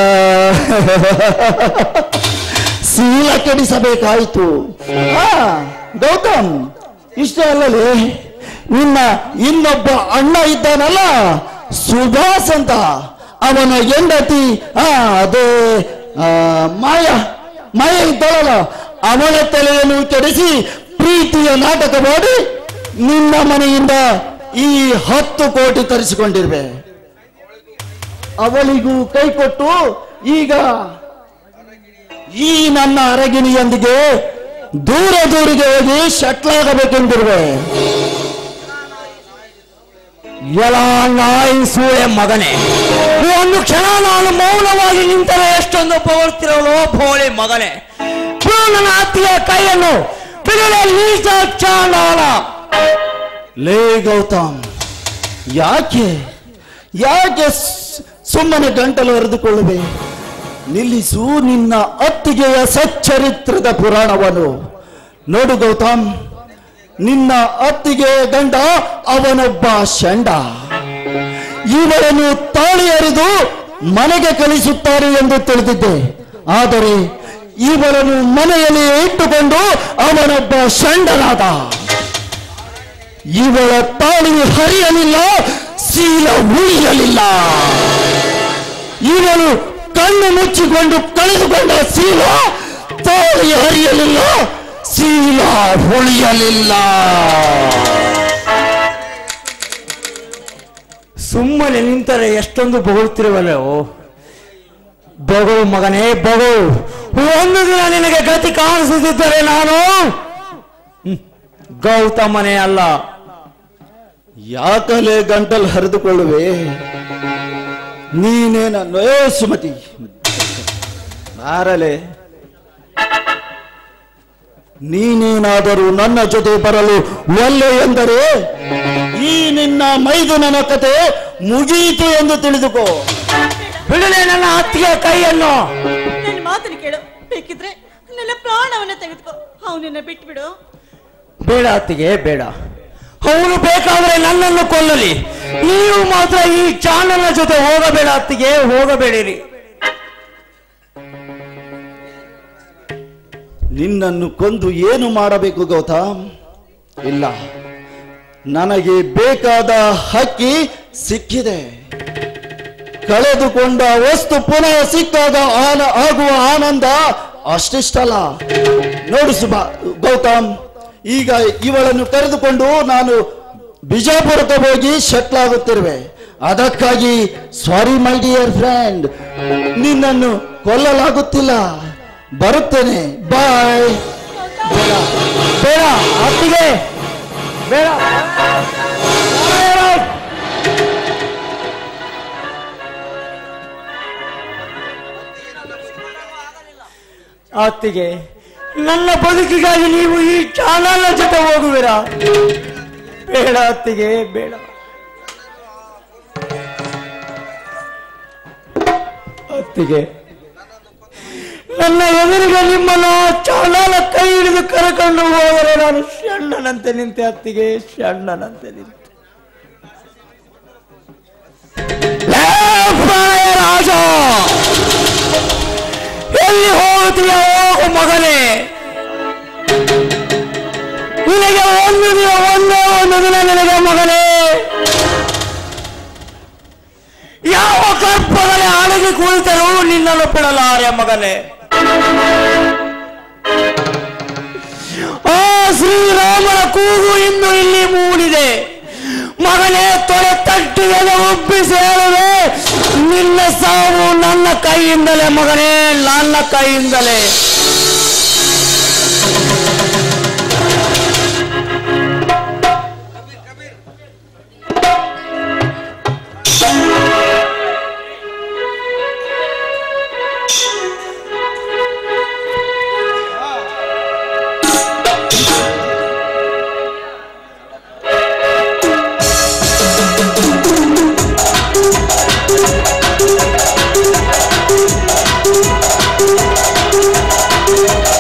ಶೀಲ ಕೆಡಿಸಬೇಕಾಯಿತು ಆ, ಗೌತಮ್ ಇಷ್ಟೇ ಅಲ್ಲಲೇ ನಿನ್ನ ಇನ್ನೊಬ್ಬ ಅಣ್ಣ ಇದ್ದಾನಲ್ಲ ಸುಭಾಸ್ ಅಂತ ಅವನ ಹೆಂಡತಿ ಆ ಅದೇ ಆ, ಮಾಯ ಮಾಯ ಇದ್ದಾಳಲ್ಲ ಅವಳ ತಲೆಯನ್ನು ಕೆಡಿಸಿ ಪ್ರೀತಿಯ ನಾಟಕ ಮಾಡಿ ನಿನ್ನ ಮನೆಯಿಂದ ಈ ಹತ್ತು ಕೋಟಿ ತರಿಸಿಕೊಂಡಿರ್ವೆ ಅವಳಿಗೂ ಕೈ ಕೊಟ್ಟು ಈಗ ಈ ನನ್ನ ಅರಗಿಣಿಯೊಂದಿಗೆ ದೂರ ದೂರಿಗೆ ಹೋಗಿ ಶಟ್ಲಾಗಬೇಕೆಂದಿರುವೆ ಎಲ ನಾಯಿ ಸೂಳೆ ಮಗನೇ ಒಂದು ಕ್ಷಣ ನಾನು ಮೌನವಾಗಿ ನಿಂತರೆ ಎಷ್ಟೊಂದು ಪವರ್ತಿರಲು ಭೋಳಿ ಮಗನೇ ಬಿಡು ನನ್ನ ಅತ್ತಿಯ ಕೈಯನ್ನು ಬಿಡಲೆ ನೀಚ ಚಾಂಡಾಲ ಲೇ ಗೌತಮ್ ಯಾಕೆ ಯಾಕೆ ಸ್- ಸುಮ್ಮನೆ ಗಂಟಲು ಹರಿದುಕೊಳ್ಳುವೆ ನಿಲ್ಲಿಸು ನಿನ್ನ ಅತ್ತಿಗೆಯ ಸಚ್ಚರಿತ್ರದ ಪುರಾಣವನ್ನು ನೋಡು ಗೌತಮ್ ನಿನ್ನ ಅತ್ತಿಗೆ ಗಂಡ ಅವನೊಬ್ಬ ಶಂಡ ಇವರನ್ನು ತಾಳಿ ಹರಿದು ಮನೆಗೆ ಕಳಿಸುತ್ತಾರೆ ಎಂದು ತಿಳಿದಿದ್ದೆ ಆದರೆ ಇವರನ್ನು ಮನೆಯಲ್ಲಿ ಇಟ್ಟುಕೊಂಡು ಅವನೊಬ್ಬ ಷಂಡನಾದ ಇವಳ ತಾಳಿ ಹರಿಯಲಿಲ್ಲ ಶೀಲ ಉಳಿಯಲಿಲ್ಲ ಇವಳು ಕಣ್ಣು ಮುಚ್ಚಿಕೊಂಡು ಕಳೆದುಕೊಂಡ ಶೀಲ ತಾಳಿ ಹರಿಯಲಿಲ್ಲ ಶೀಲ ಉಳಿಯಲಿಲ್ಲ ಸುಮ್ಮನೆ ನಿಂತರೆ ಎಷ್ಟೊಂದು ಬೊಗಳ್ತಿರುವಲ್ಲೋ ಬಗು ಮಗನೇ ಬಗು ಒಂದು ದಿನ ನಿನಗೆ ಗತಿ ಕಾಣಿಸುತ್ತಿದ್ದರೆ ನಾನು ಹ್ಮ್, ಗೌತಮನೇ ಅಲ್ಲ ಯಾಕಲೆ ಗಂಟಲು ಹರಿದುಕೊಳ್ಳುವೆ ನೀನೇನನ್ನು ಏ ಸುಮತಿ ಬಾರಲೆ ನೀನೇನಾದರೂ ನನ್ನ ಜೊತೆ ಬರಲು ಒಲ್ಲೆ ಎಂದರೆ ಈ ನಿನ್ನ ಮೈದುನನ ಕತೆ ಮುಗಿಯಿತು ಎಂದು ತಿಳಿದುಕೋ ಬಿಡಲೆ ನನ್ನ ಅತ್ತಿಗೆ ಕೈಯನ್ನು ನನ್ನ ಮಾತನ್ನು ಕೇಳು ಬೇಕಿದ್ರೆ ನನ್ನ ಪ್ರಾಣವನ್ನ ತೆಗೆದುಕೋ ಅವನನ್ನ ಬಿಟ್ಬಿಡು ಬೇಡ ಅತ್ತಿಗೆ ಬೇಡ ಅವನು ಬೇಕಾದ್ರೆ ನನ್ನನ್ನು ಕೊಲ್ಲಲಿ ನೀವು ಮಾತ್ರ ಈ ಚಾಣನ ಜೊತೆ ಹೋಗಬೇಡ ಅತ್ತಿಗೆ ಹೋಗಬೇಡಿರಿ ನಿನ್ನನ್ನು ಕೊಂದು ಏನು ಮಾಡಬೇಕು ಗೌತಮ್ ಇಲ್ಲ ನನಗೆ ಬೇಕಾದ ಹಕ್ಕಿ ಸಿಕ್ಕಿದೆ ಕಳೆದುಕೊಂಡ ವಸ್ತು ಪುನಃ ಸಿಕ್ಕಾಗ ಆನ ಆಗುವ ಆನಂದ ಅಷ್ಟಿಷ್ಟಲ್ಲ ನೋಡು ಸುಭಾ ಗೌತಮ್ ಈಗ ಇವಳನ್ನು ಕರೆದುಕೊಂಡು ನಾನು ಬಿಜಾಪುರಕ್ಕೆ ಹೋಗಿ ಶಟ್ಲ್ ಆಗುತ್ತಿರುವೆ ಅದಕ್ಕಾಗಿ ಸಾರಿ ಮೈ ಡಿಯರ್ ಫ್ರೆಂಡ್ ನಿನ್ನನ್ನು ಕೊಲ್ಲಲಾಗುತ್ತಿಲ್ಲ ಬರುತ್ತೇನೆ ಬಾಯ್ ಬೇಡ ಅತ್ತಿಗೆ ಬೇಡ ಬೇಡ. ಅತ್ತಿಗೆ ನನ್ನ ಬದುಕಿಗಾಗಿ ನೀವು ಈ ಚಾನಲ್ನ ಜೊತೆ ಹೋಗುವಿರಾ ಬೇಡ ಅತ್ತಿಗೆ ಬೇಡ ಅತ್ತಿಗೆ ನನ್ನ ಎದುರಿಗೆ ನಿಮ್ಮನ್ನು ಚಾಣಾಲ ಕೈ ಹಿಡಿದು ಕರೆಕೊಂಡು ಹೋದರೆ ನಾನು ಷಣ್ಣನಂತೆ ನಿಂತೆ ಅತ್ತಿಗೆ ಷಣ್ಣನಂತೆ ನಿಂತೆ ಲೇ ಪ್ರಾಯ ರಾಜ ಎಲ್ಲಿ ಹೋಗುತ್ತೀಯ ಹೋಗು ಮಗನೇ ನಿನಗೆ ಒಂದು ದಿನ ಒಂದೇ ಒಂದು ದಿನ ನಿನಗೆ ಮಗನೇ ಯಾವ ಕರ್ಪದಲ್ಲಿ ಅಡಗಿ ಕುಳಿತರೂ ನಿನ್ನನ್ನು ಬಿಡಲಾರೆ ಮಗನೇ ಆ ಶ್ರೀರಾಮನ ಕೂಗು ಇನ್ನು ಇಲ್ಲಿ ಮೂಡಿದೆ ಮಗನೇ ತೊಡೆ ತಟ್ಟಿಗೆದ ಒಪ್ಪಿಸಿ ಹೇಳುವೆ ನಿನ್ನ ಸಾವು ನನ್ನ ಕೈಯಿಂದಲೇ ಮಗನೇ ನನ್ನ ಕೈಯಿಂದಲೇ ಆ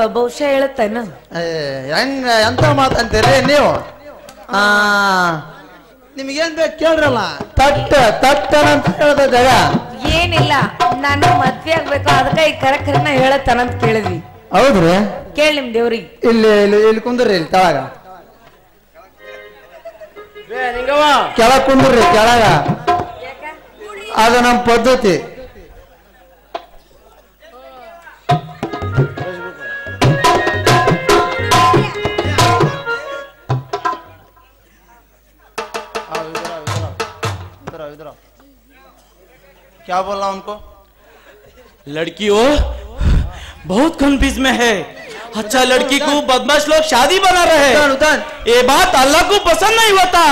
ಬಹುಶಃ ಹೇಳುತ್ತೇನ ಏ, ಹೆಂಗ ಎಂತ ಮಾತಂತೀರಿ ನೀವು ಆ ನಿಮ್ಗೇನ್ ಬೇಕು ಕೇಳ್ರಲ್ಲ ತಟ್ಟ ತಟ್ಟನ ಅಂತ ಹೇಳ್ದ ಜಾಗ ಏನಿಲ್ಲ ನಾನು ಮದ್ವೆ ಆಗ್ಬೇಕು ಅದಕ್ಕೆ ಈ ಕರೆ ಕರೆನ ಹೇಳತ್ತಾನಂತ ಕೇಳಿದ್ವಿ ಹೌದ್ರಿ ಕೇಳಿ ನಿಮ್ ದೇವ್ರಿಗೆ ಇಲ್ಲಿ ಇಲ್ಲಿ ಇಲ್ಲಿ ಕುಂದ್ರಿ ಇಲ್ಲಿ ಕೆಳಗ ಕೆಳಗ್ ಕುಂದ್ರಿ ಕೆಳಗ ಅದು ನಮ್ಮ ಪದ್ಧತಿ क्या बोल रहा उनको लड़कियों बहुत कंफ्यूज में है अच्छा लड़की को बदमाश लोग शादी बना रहे उधर, हैं उधर। ये बात अल्लाह को पसंद नहीं होता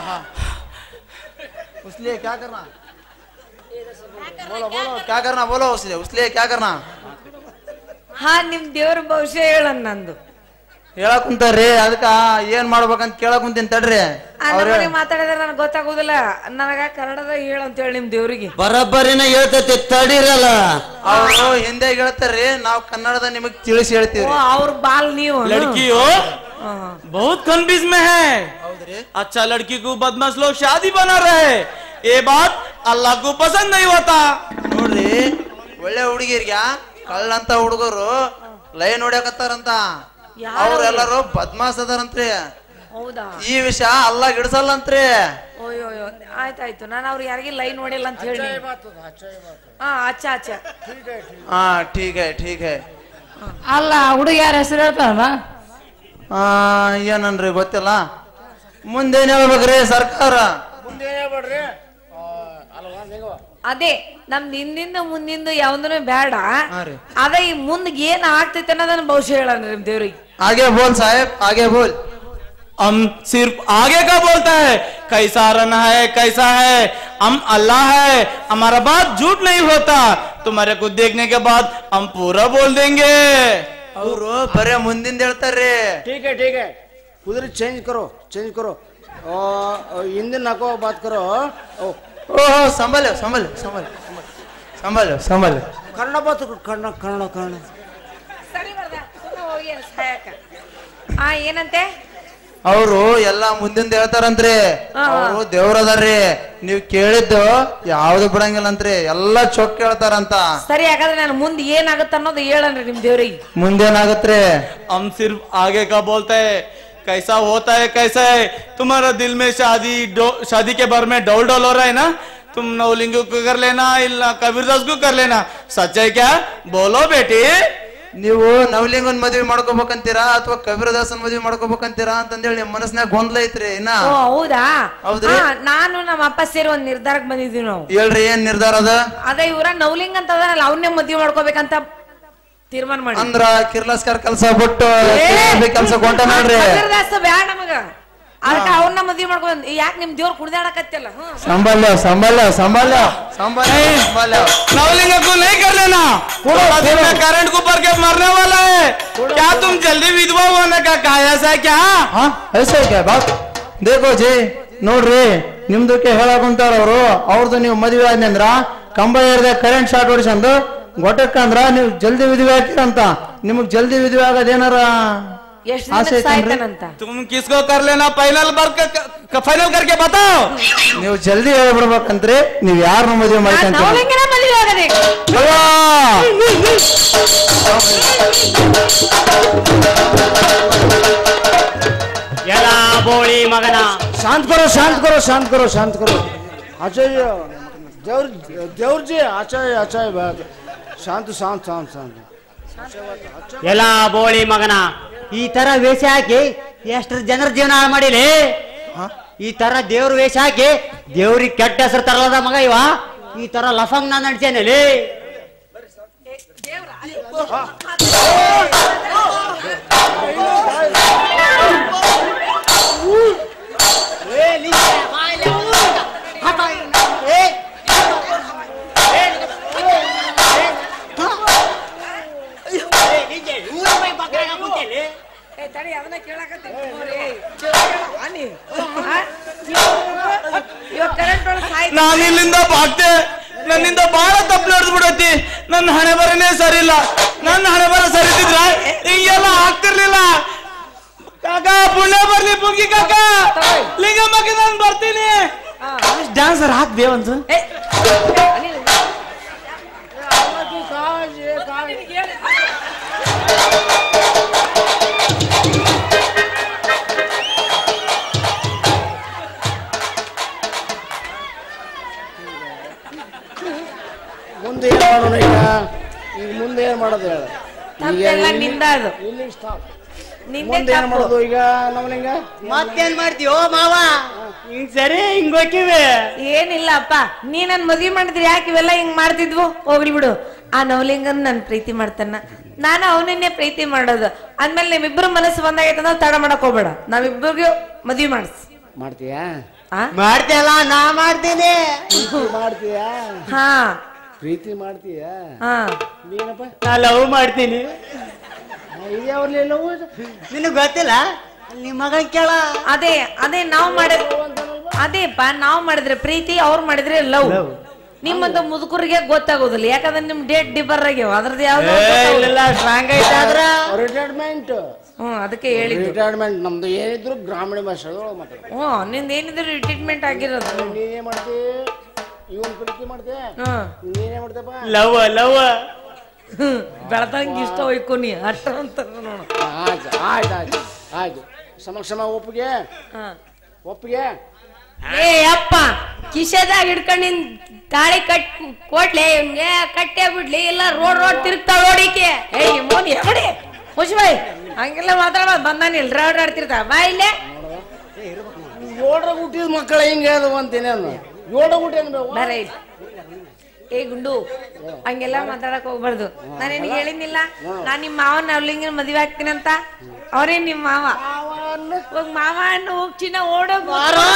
उसलिए क्या करना बोलो बोलो क्या करना बोलो उसलिए उसलिए क्या करना ಹಾ ನಿಮ್ ದೇವ್ರ ಬಹುಶಃ ಹೇಳನ್ ನಂದು ಹೇಳಕ್ ಕುಂತಾರ್ರಿ ಅದಕ್ಕ ಏನ್ ಮಾಡ್ಬೇಕಂತ ಕೇಳಕ್ ಕುಂತೀನಿ ತಡ್ರಿ ಆ ಅವ್ರ ನಮ್ಮನೆ ಮಾತಾಡಿದ್ರೆ ನನಗೆ ಗೊತ್ತಾಗೋದಿಲ್ಲ ನನಗ ಕನ್ನಡದಾಗ ಹೇಳಂತ ಹೇಳಿ ನಿಮ್ ದೇವ್ರಿಗೆ ಬರಬ್ಬರಿನ ಹೇಳ್ತೈತಿ ತಡಿರಲ್ಲ ಅವರು ಹಿಂದೆ ಹೇಳ್ತಾರ್ರಿ ನಾವು ಕನ್ನಡದ ನಿಮಗ್ ತಿಳಿಸಿ ಹೇಳ್ತೀವಿ ಓ ಅವ್ರ ಬಾಲ್ ನೀವು लड़कियों बहुत कंफ्यूज में है अच्छा लड़की को बदमाश लोग शादी बना रहे हैं ये बात अल्लाह को पसंद नहीं होता ನೋಡ್ರಿ ಒಳ್ಳೆ ಹುಡುಗಿರ್ಗ ಕಳ್ಳಂತ ಹುಡುಗರು ಲೈನ್ ಹೊಡ್ಯಾಕತ್ತಾರಂತ ಅವ್ರೆಲ್ಲರೂ ಬದ್ಮಾಸ್ ಅದಾರಂತ್ರಿ ಹೌದಾ ಈ ವಿಷಯ ಅಲ್ಲ ಗಿಡ್ಸಲ್ಲಂತ್ರಿ ಓಯೋ ಓಯೋ ಆಯ್ತಾಯ್ತು ನಾನು ಅವ್ರು ಯಾರಿಗೆ ಲೈನ್ ನೋಡಿಲ್ಲ ಅಂತ ಹೇಳಿ ಹಾ ಅಚ್ಚ ಅಚ್ಚ ಹಾ ಠೀಕ್ ಹೈ ಠೀಕ್ ಹೈ ಅಲ್ಲ ಹುಡುಗ ಯಾರ ಹೆಸರು ಹೇಳ್ತಾರಲ್ಲ ಆ ಏನನ್ರಿ ಗೊತ್ತಿಲ್ಲ ಮುಂದೇನ್ ಹೇಳ್ಬೇಕ್ರಿ ಸರ್ಕಾರ ಅದೇ ನಮ್ದು ಹಿಂದಿಂದ ಮುಂದಿಂದ ಯಾವ್ದನು ಬೇಡ ಹಾ ರೀ. ಅದ ಈ ಮುಂದ್ ಏನ್ ಆಗ್ತೈತೆ ಅನ್ನೋದನ್ನ ಬಹುಶಃ ಹೇಳಣ್ಣ ನಿಮ್ ದೇವ್ರಿಗೆ आगे बोल साहेब आगे बोल हम सिर्फ आगे का बोलता है कैसा रहना है कैसा है हम अल्लाह है हमारा बात झूठ नहीं होता तुम्हारे को देखने के बाद हम पूरा बोल देंगे ಅವರು ಬರೇ ಮುಂದಿಂದ ಹೇಳ್ತಾರ್ರಿ ठीक है ठीक है उधर चेंज करो चेंज करो और हिंदी नको बात करो ओ ಓಹೋ ಸಂಭಾಲ ಸಂಭಾಲ ಸಂಭಾಲ ಸಂಭಾಲ ಸಂಭಾಲ ಕನ್ನಡ ಬಾತ್ ಕನ್ನಡ ಕನ್ನಡ ಕನ್ನಡ ಸರಿ ಬರ್ದ ಸುಮ್ನೆ ಹೋಗಿ ಏನ್ ಸಾಯಕ್ಕ ಆ ಏನಂತೆ ಅವರು ಎಲ್ಲಾ ಮುಂದಿಂದ ಹೇಳ್ತಾರಂತ್ರಿ ಅವರು ದೇವ್ರದಾರ್ರಿ ನೀವ್ ಕೇಳಿದ್ದು ಯಾವ್ದು ಬಿಡಂಗಿಲ್ಲಂತ್ರಿ ಎಲ್ಲಾ ಚೊಕ್ ಹೇಳ್ತಾರಂತ ಸರಿ ಹಾಗಾದ್ರೆ ನಾನು ಮುಂದೆ ಏನಾಗುತ್ತೆ ಅನ್ನೋದು ಹೇಳನ್ರಿ ನಿಮ್ ದೇವ್ರಿಗೆ ಮುಂದೇನಾಗತ್ರಿ हम सिर्फ आगे का बोलते हैं कैसा होता है कैसा है तुम्हारा दिल में शादी डो- शादी के बारे में डोल डोल हो रहा है ना तुम नवलिंग को कर लेना इल्ला कबीरदास को कर लेना सच है क्या बोलो बेटी ನೀವು ನವಲಿಂಗನ್ ಮದ್ವಿ ಮಾಡ್ಕೋಬೇಕಂತೀರಾ ಅಥವಾ ಕಬೀರದಾಸನ್ ಮದ್ವಿ ಮಾಡ್ಕೋಬೇಕಂತೀರಾ ಅಂತಂದೇಳಿ ನಿಮ್ ಮನಸ್ನಾಗ ಗೊಂದಲ ಐತ್ರಿ ಇನ್ನ ಓ ಹೌದಾ ಹೌದ್ರಿ? ಹಾ, ನಾನು ನಮ್ಮ ಅಪ್ಪ ಸೇರಿ ಒಂದ್ ನಿರ್ಧಾರಕ್ಕೆ ಬಂದಿದೀವಿ ನಾವು ಹೇಳ್ರಿ ಏನ್ ನಿರ್ಧಾರ ಅದ ಅದೇ ಇವ್ರ ನೌಲಿಂಗ್ ಅಂತ ಅದನಲ್ಲ ಅವನ್ನೇ ಮದ್ವೆ ಮಾಡ್ಕೋಬೇಕಂತ ತೀರ್ಮಾನ ಮಾಡಿ ಅಂದ್ರ ಕಿರ್ಲಸ್ಕರ್ ಕೆಲ್ಸ ಬಿಟ್ಟು ಕೆಲ್ಸ ಕೊಂಟ ನೋಡ್ರಿ ಕಬೀರದಾಸ ಬ್ಯಾಡ ನಮಗ ಅದಕ್ಕೆ ಅವನ್ನ ಮದ್ವೆ ಮಾಡ್ಕೊಂಡ್ ಯಾಕೆ ನಿಮ್ ದೇವ್ರ ಕುಡ್ದಾಡಕತ್ತಿಲ್ಲ ಹ್ಮ್ ಸಂಬಲ್ಯ ಸಂಬಲ್ಯ ಸಂಬಲ್ಯ ಸಂಬಲ್ಯ ಸಂಬಲ್ಯ नवलिंग को नहीं कर लेना थोड़ा दिन में करंट को ऊपर के मरने वाला है क्या तुम जल्दी विधवा होने का काया ऐसा है क्या ಹಾ ಐಸೆ ಕ್ಯಾ ಬಾತ್ ದೇಖೋ ಜಿ ನೋಡ್ರಿ ನಿಮ್ದಕ್ಕೆ ಹೇಳಕ್ ಕುಂತಾರ ಅವರು ಅವ್ರದ್ದು ನೀವು ಮದುವೆ ಆದ್ನಂದ್ರ ಕಂಬ ಏರ್ದ ಕರೆಂಟ್ ಶಾರ್ಟ್ ಹೊಡಿಸಂದು ಗೊಟ್ಟಕ್ಕಂದ್ರ ನೀವು ಜಲ್ದಿ ವಿಧವೆ ಹಾಕಿರಂತ ನಿಮಗ್ ಜಲ್ದಿ ವಿಧವೆ ಆಗೋದೇನಾರ ಎಷ್ಟು ಆಸೆ ದಿನಕ್ಕೆ ಐತೇನ್ರಿ? ಸಾಯ್ತಾನಂತ तुम किसको कर लेना फाइनल फाइनल करके बताओ ನೀವು ಜಲ್ದಿ ಹೇಳ್ಬಿಡ್ಬೇಕಂತ್ರಿ ನೀವ್ ಯಾರನ್ನ ಮದುವೆ ಮಾಡ್ಕೊಂತೀರ ನೌಲಿಂಗನ ಮದ್ವೆ ಆಗಬೇಕು ಎಲ್ಲ ಬೋಳಿ ಮಗನ शांत करो शांत करो शांत करो शांत करो आचार्य देवर देवर जी आचार्य आचार्य बात शांत शांत शांत शांत ಎಲ್ಲ ಬೋಳಿ ಮಗನ ಈ ತರ ವೇಷ ಹಾಕಿ ಎಷ್ಟ್ರ ಜನರ ಜೀವನ ಹಾಳು ಮಾಡಿಲಿ ಈ ತರ ದೇವ್ರ ವೇಷ ಹಾಕಿ ದೇವ್ರಿಗೆ ಕೆಟ್ಟ ಹೆಸರು ತರಲದ ಮಗ ಇವ ಈ ತರ ಲಫಂಗ್ ನಾನು ನಡ್ಸೇನಲ್ಲಿ ಏ, ತಡಿ, ಅದನ್ನ ಕೇಳಾಕತ್ತೀನಿ. ನೋಡ್ರಿ. ಕೇಳ್- ಅನ್ನಿ. ಆ? ಇವಾಗ ಕರೆಂಟ್ ಒಳಗೆ ಸಾಯ್ತು ನಾನು ಇಲ್ಲಿಂದ ಬಾಗ್ತೆ ನನ್ನಿಂದ ಬಹಳ ತಪ್ಪು ನಡೆದ್ಬಿಡತಿ ನನ್ನ ಹಣೆ ಬರನೇ ಸರಿ ಇಲ್ಲ ನನ್ನ ಹಣೆ ಬರ ಸರಿ ಇದ್ದಿದ್ರ ಹಿಂಗೆಲ್ಲ ಆಗ್ತಿರ್ಲಿಲ್ಲ ಕಾಕ ಪುಣ್ಯ ಬರ್ಲಿ ಪುಂಗಿ ಕಾಕ ಲಿಂಗಮ್ಮಕ್ಕೆ ನಾನು ಬರ್ತೀನಿ ಡ್ಯಾನ್ಸರ್ ಹಾಕ್ದೆ ಒಂದು ಏ, ಮುಂದೆ ಏನ್ ಮಾಡೋಣ ಈಗ ಈಗ ಮುಂದೆ ಏನ್ ಮಾಡೋದು ಹೇಳ ತಪ್ಪೆಲ್ಲ ನಿಂದ ಅದು ಇಲ್ಲಿ ಸ್ಟಾಪ್ ನಿಂದೆ ಮುಂದೆ ಏನ್ ತಪ್ಪು. ಮಾಡೋದು ಈಗ ನಮ್ಮಲಿಂಗ ಮತ್ತೇನ್ ಮಾಡ್ತೀವೋ ಮಾವ ಹಿಂಗ್ ಸರಿ ಹಿಂಗ್ ಹೋಗಿವೆ ಏನಿಲ್ಲಪ್ಪ ನೀ ನನ್ ಮದ್ವಿ ಮಾಡಿದ್ರೆ ಯಾಕೆ ಇವೆಲ್ಲ ಹಿಂಗ್ ಮಾಡ್ತಿದ್ವು ಹೋಗ್ಲಿ ಬಿಡು ಆ ನವಲಿಂಗನ್ ನನ್ ಪ್ರೀತಿ ಮಾಡ್ತಾನ ನಾನು ಅವನನ್ನೇ ಪ್ರೀತಿ ಮಾಡೋದು ಅಂದ್ಮೇಲೆ ನಿಮ್ಮಿಬ್ರು ಮನಸ್ಸು ಬಂದಾಗೈತೆ ಅಂದ್ರೆ ತಡ ಮಾಡಕ್ ಹೋಗ್ಬೇಡ ನಾವಿಬ್ಬರಿಗೂ ಮದ್ವಿ ಮಾಡಿಸ್ ಮಾಡ್ತೀಯಾ ಆ ಮಾಡ್ತೀಯಲ್ಲ ನಾ ಮಾಡ್ತೀನಿ ಪ್ರೀತಿ ಮಾಡ್ತೀಯಾ ಹಾ ಪ್ರೀತಿ ಮಾಡ್ತೀಯಾ ಹಾ ನೀನಪ್ಪ ನಾ ಲವ್ ಮಾಡ್ತೀನಿ ಇದ್ಯಾವ್ರಲ್ಲಿ ಎಲ್ಲವೂ ನಿನಗ್ ಗೊತ್ತಿಲ್ಲ ನಿಮ್ ಮಗ ಕೇಳ ಅದೇ ಅದೇ ನಾವ್ ಮಾಡಿದ್ ಅದೇಪ್ಪ ನಾವ್ ಮಾಡಿದ್ರೆ ಪ್ರೀತಿ ಅವ್ರು ಮಾಡಿದ್ರೆ ಲವ್ ನಿಮ್ಮಂತ ಮುದುಕರಿಗೆ ಗೊತ್ತಾಗೋದಿಲ್ಲ ಯಾಕಂದ್ರೆ ನಿಮ್ ಡೇಟ್ ಡಿಬರ್ ಆಗ್ಯಾವ ಅದ್ರದ್ದು ಯಾವ್ದು ಇಲ್ಲ ಸ್ಟ್ರಾಂಗ್ ಐತೆ ಆದ್ರ ರಿಟೈರ್ಮೆಂಟ್ ಹ್ಮ್ ಅದಕ್ಕೆ ಹೇಳಿದ್ದು ರಿಟೈರ್ಮೆಂಟ್ ನಮ್ದು ಏನಿದ್ರು ಗ್ರಾಮೀಣ ಭಾಷೆದೊಳಗೆ ಮಾತಾಡ ಹ್ಮ್ ನಿಂದ ಏನಿದ್ರು ರಿಟ್ರೀಟ್ಮೆಂಟ್ ಆಗಿರೋದು ನೀನೇ ಮಾಡ್ತಿ ಇವನ್ ಪ್ರೀತಿ ಮಾಡ್ತೆ ಹ್ಮ್ ನೀನೇ ಮಾಡ್ತೇಪ್ಪ ಲವ್ ಲವ್ ಬೆಳದಂಗ ಇಷ್ಟ ಹೋಯ್ಕೊ ನೀ ಅಷ್ಟ ಅಂತ ನೋಡು ಆಯ್ತು ಆಯ್ತು ಆಯ್ತು ಆಯ್ತು ಸಮಕ್ಷಮ ಒಪ್ಪಿಗೆ ಹಾ. ಒಪ್ಪಿಗೆ ಏ ಅಪ್ಪ ಕಿಶೆದಾಗ ಹಿಡ್ಕೊಂಡಿನ್ ತಾಳಿ ಕಟ್ ಕೊಡ್ಲೆ ಇವ್ನ್ಗೆ ಕಟ್ಟೆ ಬಿಡ್ಲಿ ಇಲ್ಲ ರೋಡ್ ರೋಡ್ ತಿರುಗ್ತಾವ ನೋಡಿಕೆ ಏಯ್ ಮೋನಿ ಎಗಡಿ ಖುಷಿಬಾಯ್ ಹಂಗೆಲ್ಲ ಮಾತಾಡೋದು ಬಂದಾನಿಲ್ ರೌಡ್ ಆಡ್ತಿರ್ತಾವ ಬಾ ಇಲ್ಲೇ ಏಳ್ರಾಗ ಹುಟ್ಟಿದ ಮಕ್ಕಳ ಹಿಂಗೆ ಅದು ಅಂತೇನೇನು ಏಳ್ರಾಗ ಹುಟ್ಟಿದ ಬರೇ ಇಲ್ಲಿ. ಏ ಗುಂಡು ಹಂಗೆಲ್ಲ ಮಾತಾಡಕ್ ಹೋಗ್ಬಾರ್ದು ನಾನು ನಿನಗೆ ಹೇಳಿದ್ನಿಲ್ಲ ನಾನ್ ನಿಮ್ಮ ಮಾವನ ಅವ್ಲಿಂಗಿನ ಮದ್ವೆ ಆಗ್ತೀನಿ ಅಂತ ಅವರೇ ನಿಮ್ಮ ಮಾವ ಹೋಗ್ ಮಾವ ಅನ್ನು ಹೋಗ್ ಚಿನ್ನ ಓಡೋಗ್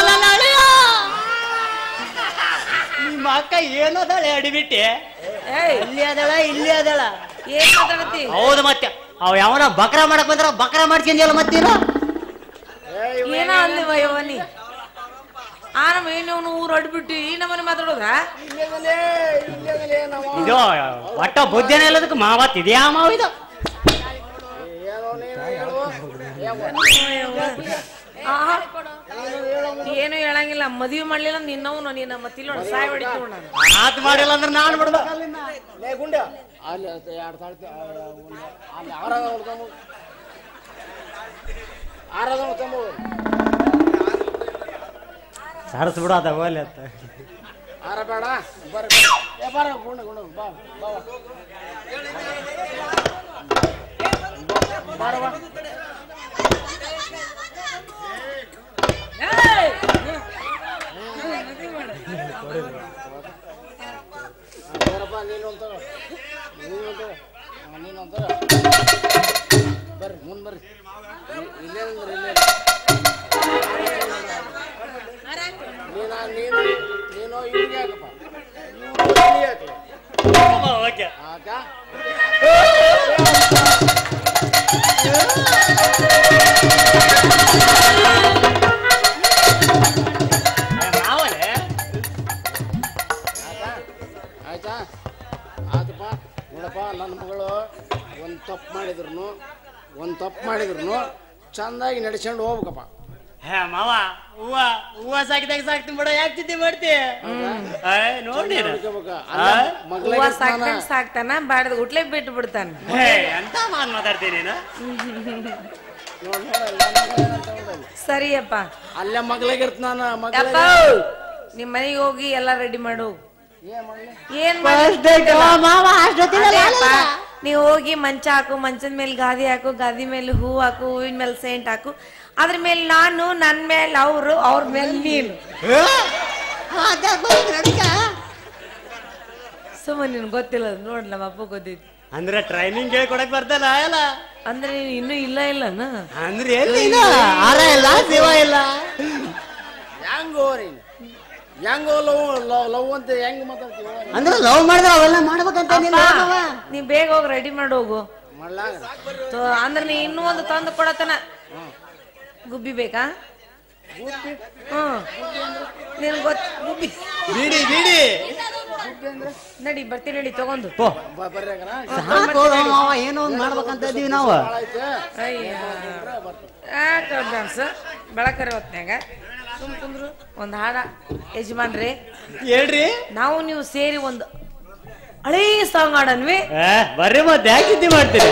ನಿಮ್ಮ ಅಕ್ಕ ಏನದಾಳೆ ಅಡಿಬಿಟ್ಟೆ ಏಯ್ ಇಲ್ಲಿ ಅದಳ ಇಲ್ಲಿ ಅದಳ ಏನ್ ಮಾತಾಡತಿ ಹೌದು ಮತ್ತೆ ಅವ್ ಯಾವನ ಬಕ್ರ ಮಾಡಕ್ ಬಂದ್ರ ಬಕ್ರ ಮಾಡ್ಕೊಂದಿಲ್ಲ ಮತ್ತೀನ ಏನೋ ಅಲ್ಲಿ ವಯವನಿ ಆ ನಮ್ಮ ಏನವನು ಊರು ಅಡ್ಬಿಟ್ಟು ಈ ನಮ್ಮನೆ ಮಾತಾಡೋದಾ ಇದು ಒಟ್ಟ ಬುದ್ಧಿನ ಇಲ್ಲದಕ್ಕೆ ಮಾವತ್ ಇದ್ಯಾ ಮಾವ ಇದು ಆಹಾ. ಏನು ಹೇಳಂಗಿಲ್ಲ ಮದ್ವಿ ಮಾಡ್ಲಿಲ್ಲ ನಿನ್ನವನು ನೀನ ಮತ್ತಿಲ್ಲ ಸಾಯ್ ಹೊಡಿತು ನಾನು ಮಾತ್ ಮಾಡಿಲ್ಲ ಅಂದ್ರೆ ನಾನ್ ಬಿಡ್ಬೇಕು ಲೇ ಗುಂಡ ಅಲ್ಲಿ ಎರಡು ತಾಳ್ತಿ ಅಲ್ಲಿ ಆರದ ನೋಡ್ಕೊಂಬ ಆರದ ನೋಡ್ಕೊಂಬ ಸರಸ್ ಬಿಡು ಅದ ಹೋಗ್ಲಿ ಅಂತ ಆರ ಬೇಡ ಬರ ಏ ಬರ ಗುಂಡ ಗುಂಡ ಬಾ ಬಾ ಬಾರವ ಬರಪ್ಪ ನೀನು ಅಂತ ನೀನು ಅಂತ ನೀನು ಅಂತ ಬರ್ರಿ ಮುಂದೆ ಬರ್ರಿ ಇ- ಇಲ್ಲೇ ನಿಂದ್ರಿ, ಇಲ್ಲೇ ನೀನ ನೀನು ನೀನು ಇವ್ರಿಗೆ ಹಾಕಪ್ಪ ಇವ್ರು ಇಲ್ಲಿ ಹಾಕು. ಓಕೆ ಆಕ ಮಾವಲೇ ಆಯ್ತಾ ಆತಪ್ಪ ನೋಡಪ್ಪ ನನ್ನ ಮಗಳು ಒಂದು ತಪ್ಪು ಮಾಡಿದ್ರು ಒಂದು ತಪ್ಪು ಮಾಡಿದ್ರು ಚಂದಾಗಿ ನಡ್ಸ್ಕೊಂಡು ಹೋಗ್ಬೇಕಪ್ಪ ಹೇ ಮಾವ ಹೂವ ಹೂವ ಸಾಕಿದಾಗ ಸಾಕ್ತೀನಿ ಬಿಡ ಯಾಕೆ ಚಿಂತೆ ಮಾಡ್ತಿ ನೋಡಿ ನೋಡ್ಕೋಬೇಕ ಹೂವ ಸಾಕ್ತಾನ ಸಾಕ್ತಾನ ಬಾಡದ ಗುಟ್ಲೆ ಬಿಟ್ಟು ಬಿಡ್ತಾನ ಎಂತ ಮಾನ್ ಮಾತಾಡ್ತೀನಿ ನೀನು ಸರಿಯಪ್ಪ ಅಲ್ಲೇ ಮಗ್ಲಾಗಿರ್ತ ನಾನು ಯಪ್ಪ ಮಗ್ಲಾಗ ನಿಮ್ ಮನೆಗೆ ಹೋಗಿ ಎಲ್ಲ ರೆಡಿ ಮಾಡು ಏನ್ ಮಾಡ್ಲಿ ಏನ್ ನೀವು ಹೋಗಿ ಮಂಚ ಹಾಕು ಮಂಚದ ಮೇಲೆ ಗಾದಿ ಹಾಕು ಗಾದಿ ಮೇಲೆ ಹೂ ಹಾಕು ಹೂವಿನ ಮೇಲೆ ಸೇಂಟ್ ಹಾಕು ಅದ್ರ ಮೇಲೆ ನಾನು ನನ್ ಮೇಲೆ ಅವರು ಅವ್ರ ಮೇಲೆ ನೀನು ಸುಮ್ಮನೆ ನಿನ್ ಗೊತ್ತಿಲ್ಲ ಅದು ನೋಡ್ ನಮ್ಮ ಅಪ್ಪ ಗೊತ್ತೈತಿ ಅಂದ್ರೆ ಟ್ರೈನಿಂಗ್ ಹೇಳ್ಕೊಡಕ್ ಬರ್ತಲ್ಲ ಎಲ್ಲ ಅಂದ್ರೆ ನೀನ್ ಇನ್ನೂ ಇಲ್ಲ ಇಲ್ಲನ ಅಂದ್ರೆ ಎಲ್ಲಿ ಇದು? ಆರ ಇಲ್ಲ ಶಿವ ಇಲ್ಲ ಹೆಂಗ್ ಹೋರಿ ಹೆಂಗ್ ಲವ್ ಲವ್ ಲವ್ ಅಂತ ಹೆಂಗ್ ಮಾತಾಡ್ತೀವಿ ಅಂದ್ರೆ ಲವ್ ಮಾಡಿದ್ರೆ ಅವೆಲ್ಲ ಮಾಡ್ಬೇಕಂತ ಏನಿಲ್ಲ ಮಾವ. ನೀ ಬೇಗ ಹೋಗಿ ರೆಡಿ ಮಾಡಿ ಹೋಗು ಮಾಡ್ಲಾಗ ತೊ- ಅಂದ್ರೆ ನೀ ಇನ್ನೂ ಒಂದು ತಂದು ಕೊಡತನ ಗುಬ್ಬಿ ಬೇಕಾ ಹ್ಮ್ ನಿನ್ ಗೊತ್ತ ಗುಬ್ಬಿ ಬೀಡಿ ಬೀಡಿ ನಡಿ ಬರ್ತೀನಿ ನಡಿ ತಗೊಂಡು ಓ ಬರ್ರಿ ಹಂಗಾರ. ಸಾಕು ಮಾವ ಏನೋ ಒಂದ್ ಮಾಡ್ಬೇಕಂತ ಇದೀವಿ ನಾವು ಅಯ್ಯ ಡ್ಯಾನ್ಸ್ ಬೆಳಕರಿ ಹೊತ್ನ್ಯಾಗ ಸುಮ್ ಕುಂದ್ರು ಒಂದ್ ಹಾಡ ಯಜಮಾನ್ರಿ ಹೇಳ್ರಿ ನಾವು ನೀವು ಸೇರಿ ಒಂದು ಹಳೇ ಸಾಂಗ್ ಆಡನ್ವಿ ಏ, ಬರ್ರಿ ಮತ್ತೆ ಯಾಕೆ ಇದ್ದಿ ಮಾಡ್ತೀರಿ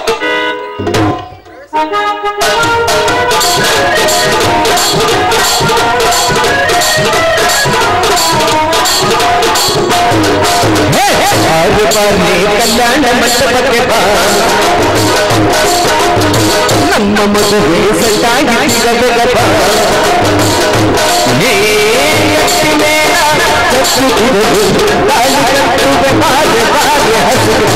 ಆರು ಬಾರಿ ಕಲ್ಯಾಣ ಮಂಟಪಕ್ಕೆ ಬಾ ನಮ್ಮ ಮದುವೆ ಸಟ್ಟಾಗಿರಬೇಕ ಬಾ ನೀ ಎತ್ತಿ ಮೇಲ ಕಟ್ಟುತ್ತಿರುವುದು ತಾಳಿ ಕಟ್ಟುವೆ ಬಾರೆ ಬಾರೆ ಹಸಿರು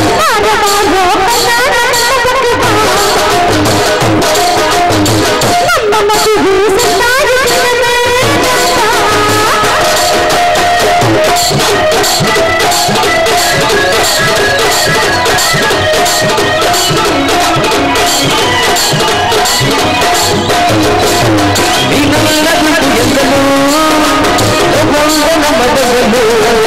ನೀನಲ್ಲ ಬಿಟ್ಟು ಎಂದನು ನಮ್ಮ ಮದವನು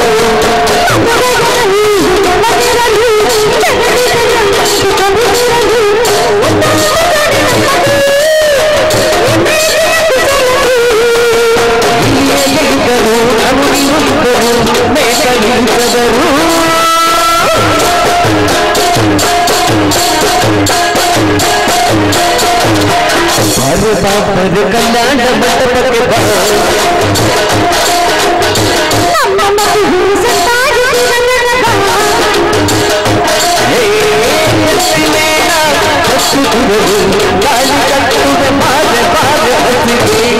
ಇಲ್ಲಿದ್ದರು ನಾವು ಇದ್ದರು ಮೇಕಲಿದ್ದರು ಬಾರು ಬಾಬರು ಕಲ್ಯಾಣ ಮಂಟಪಕ್ಕೆ ಬಾ ಹೇ, ಎತ್ತಿ ಮೇಲ ಕಟ್ಟುತ್ತಿರುವುದು ತಾಳಿ ಕಟ್ಟುವೆ ಬಾರೆ ಬಾರೆ ಹಸಿರೇ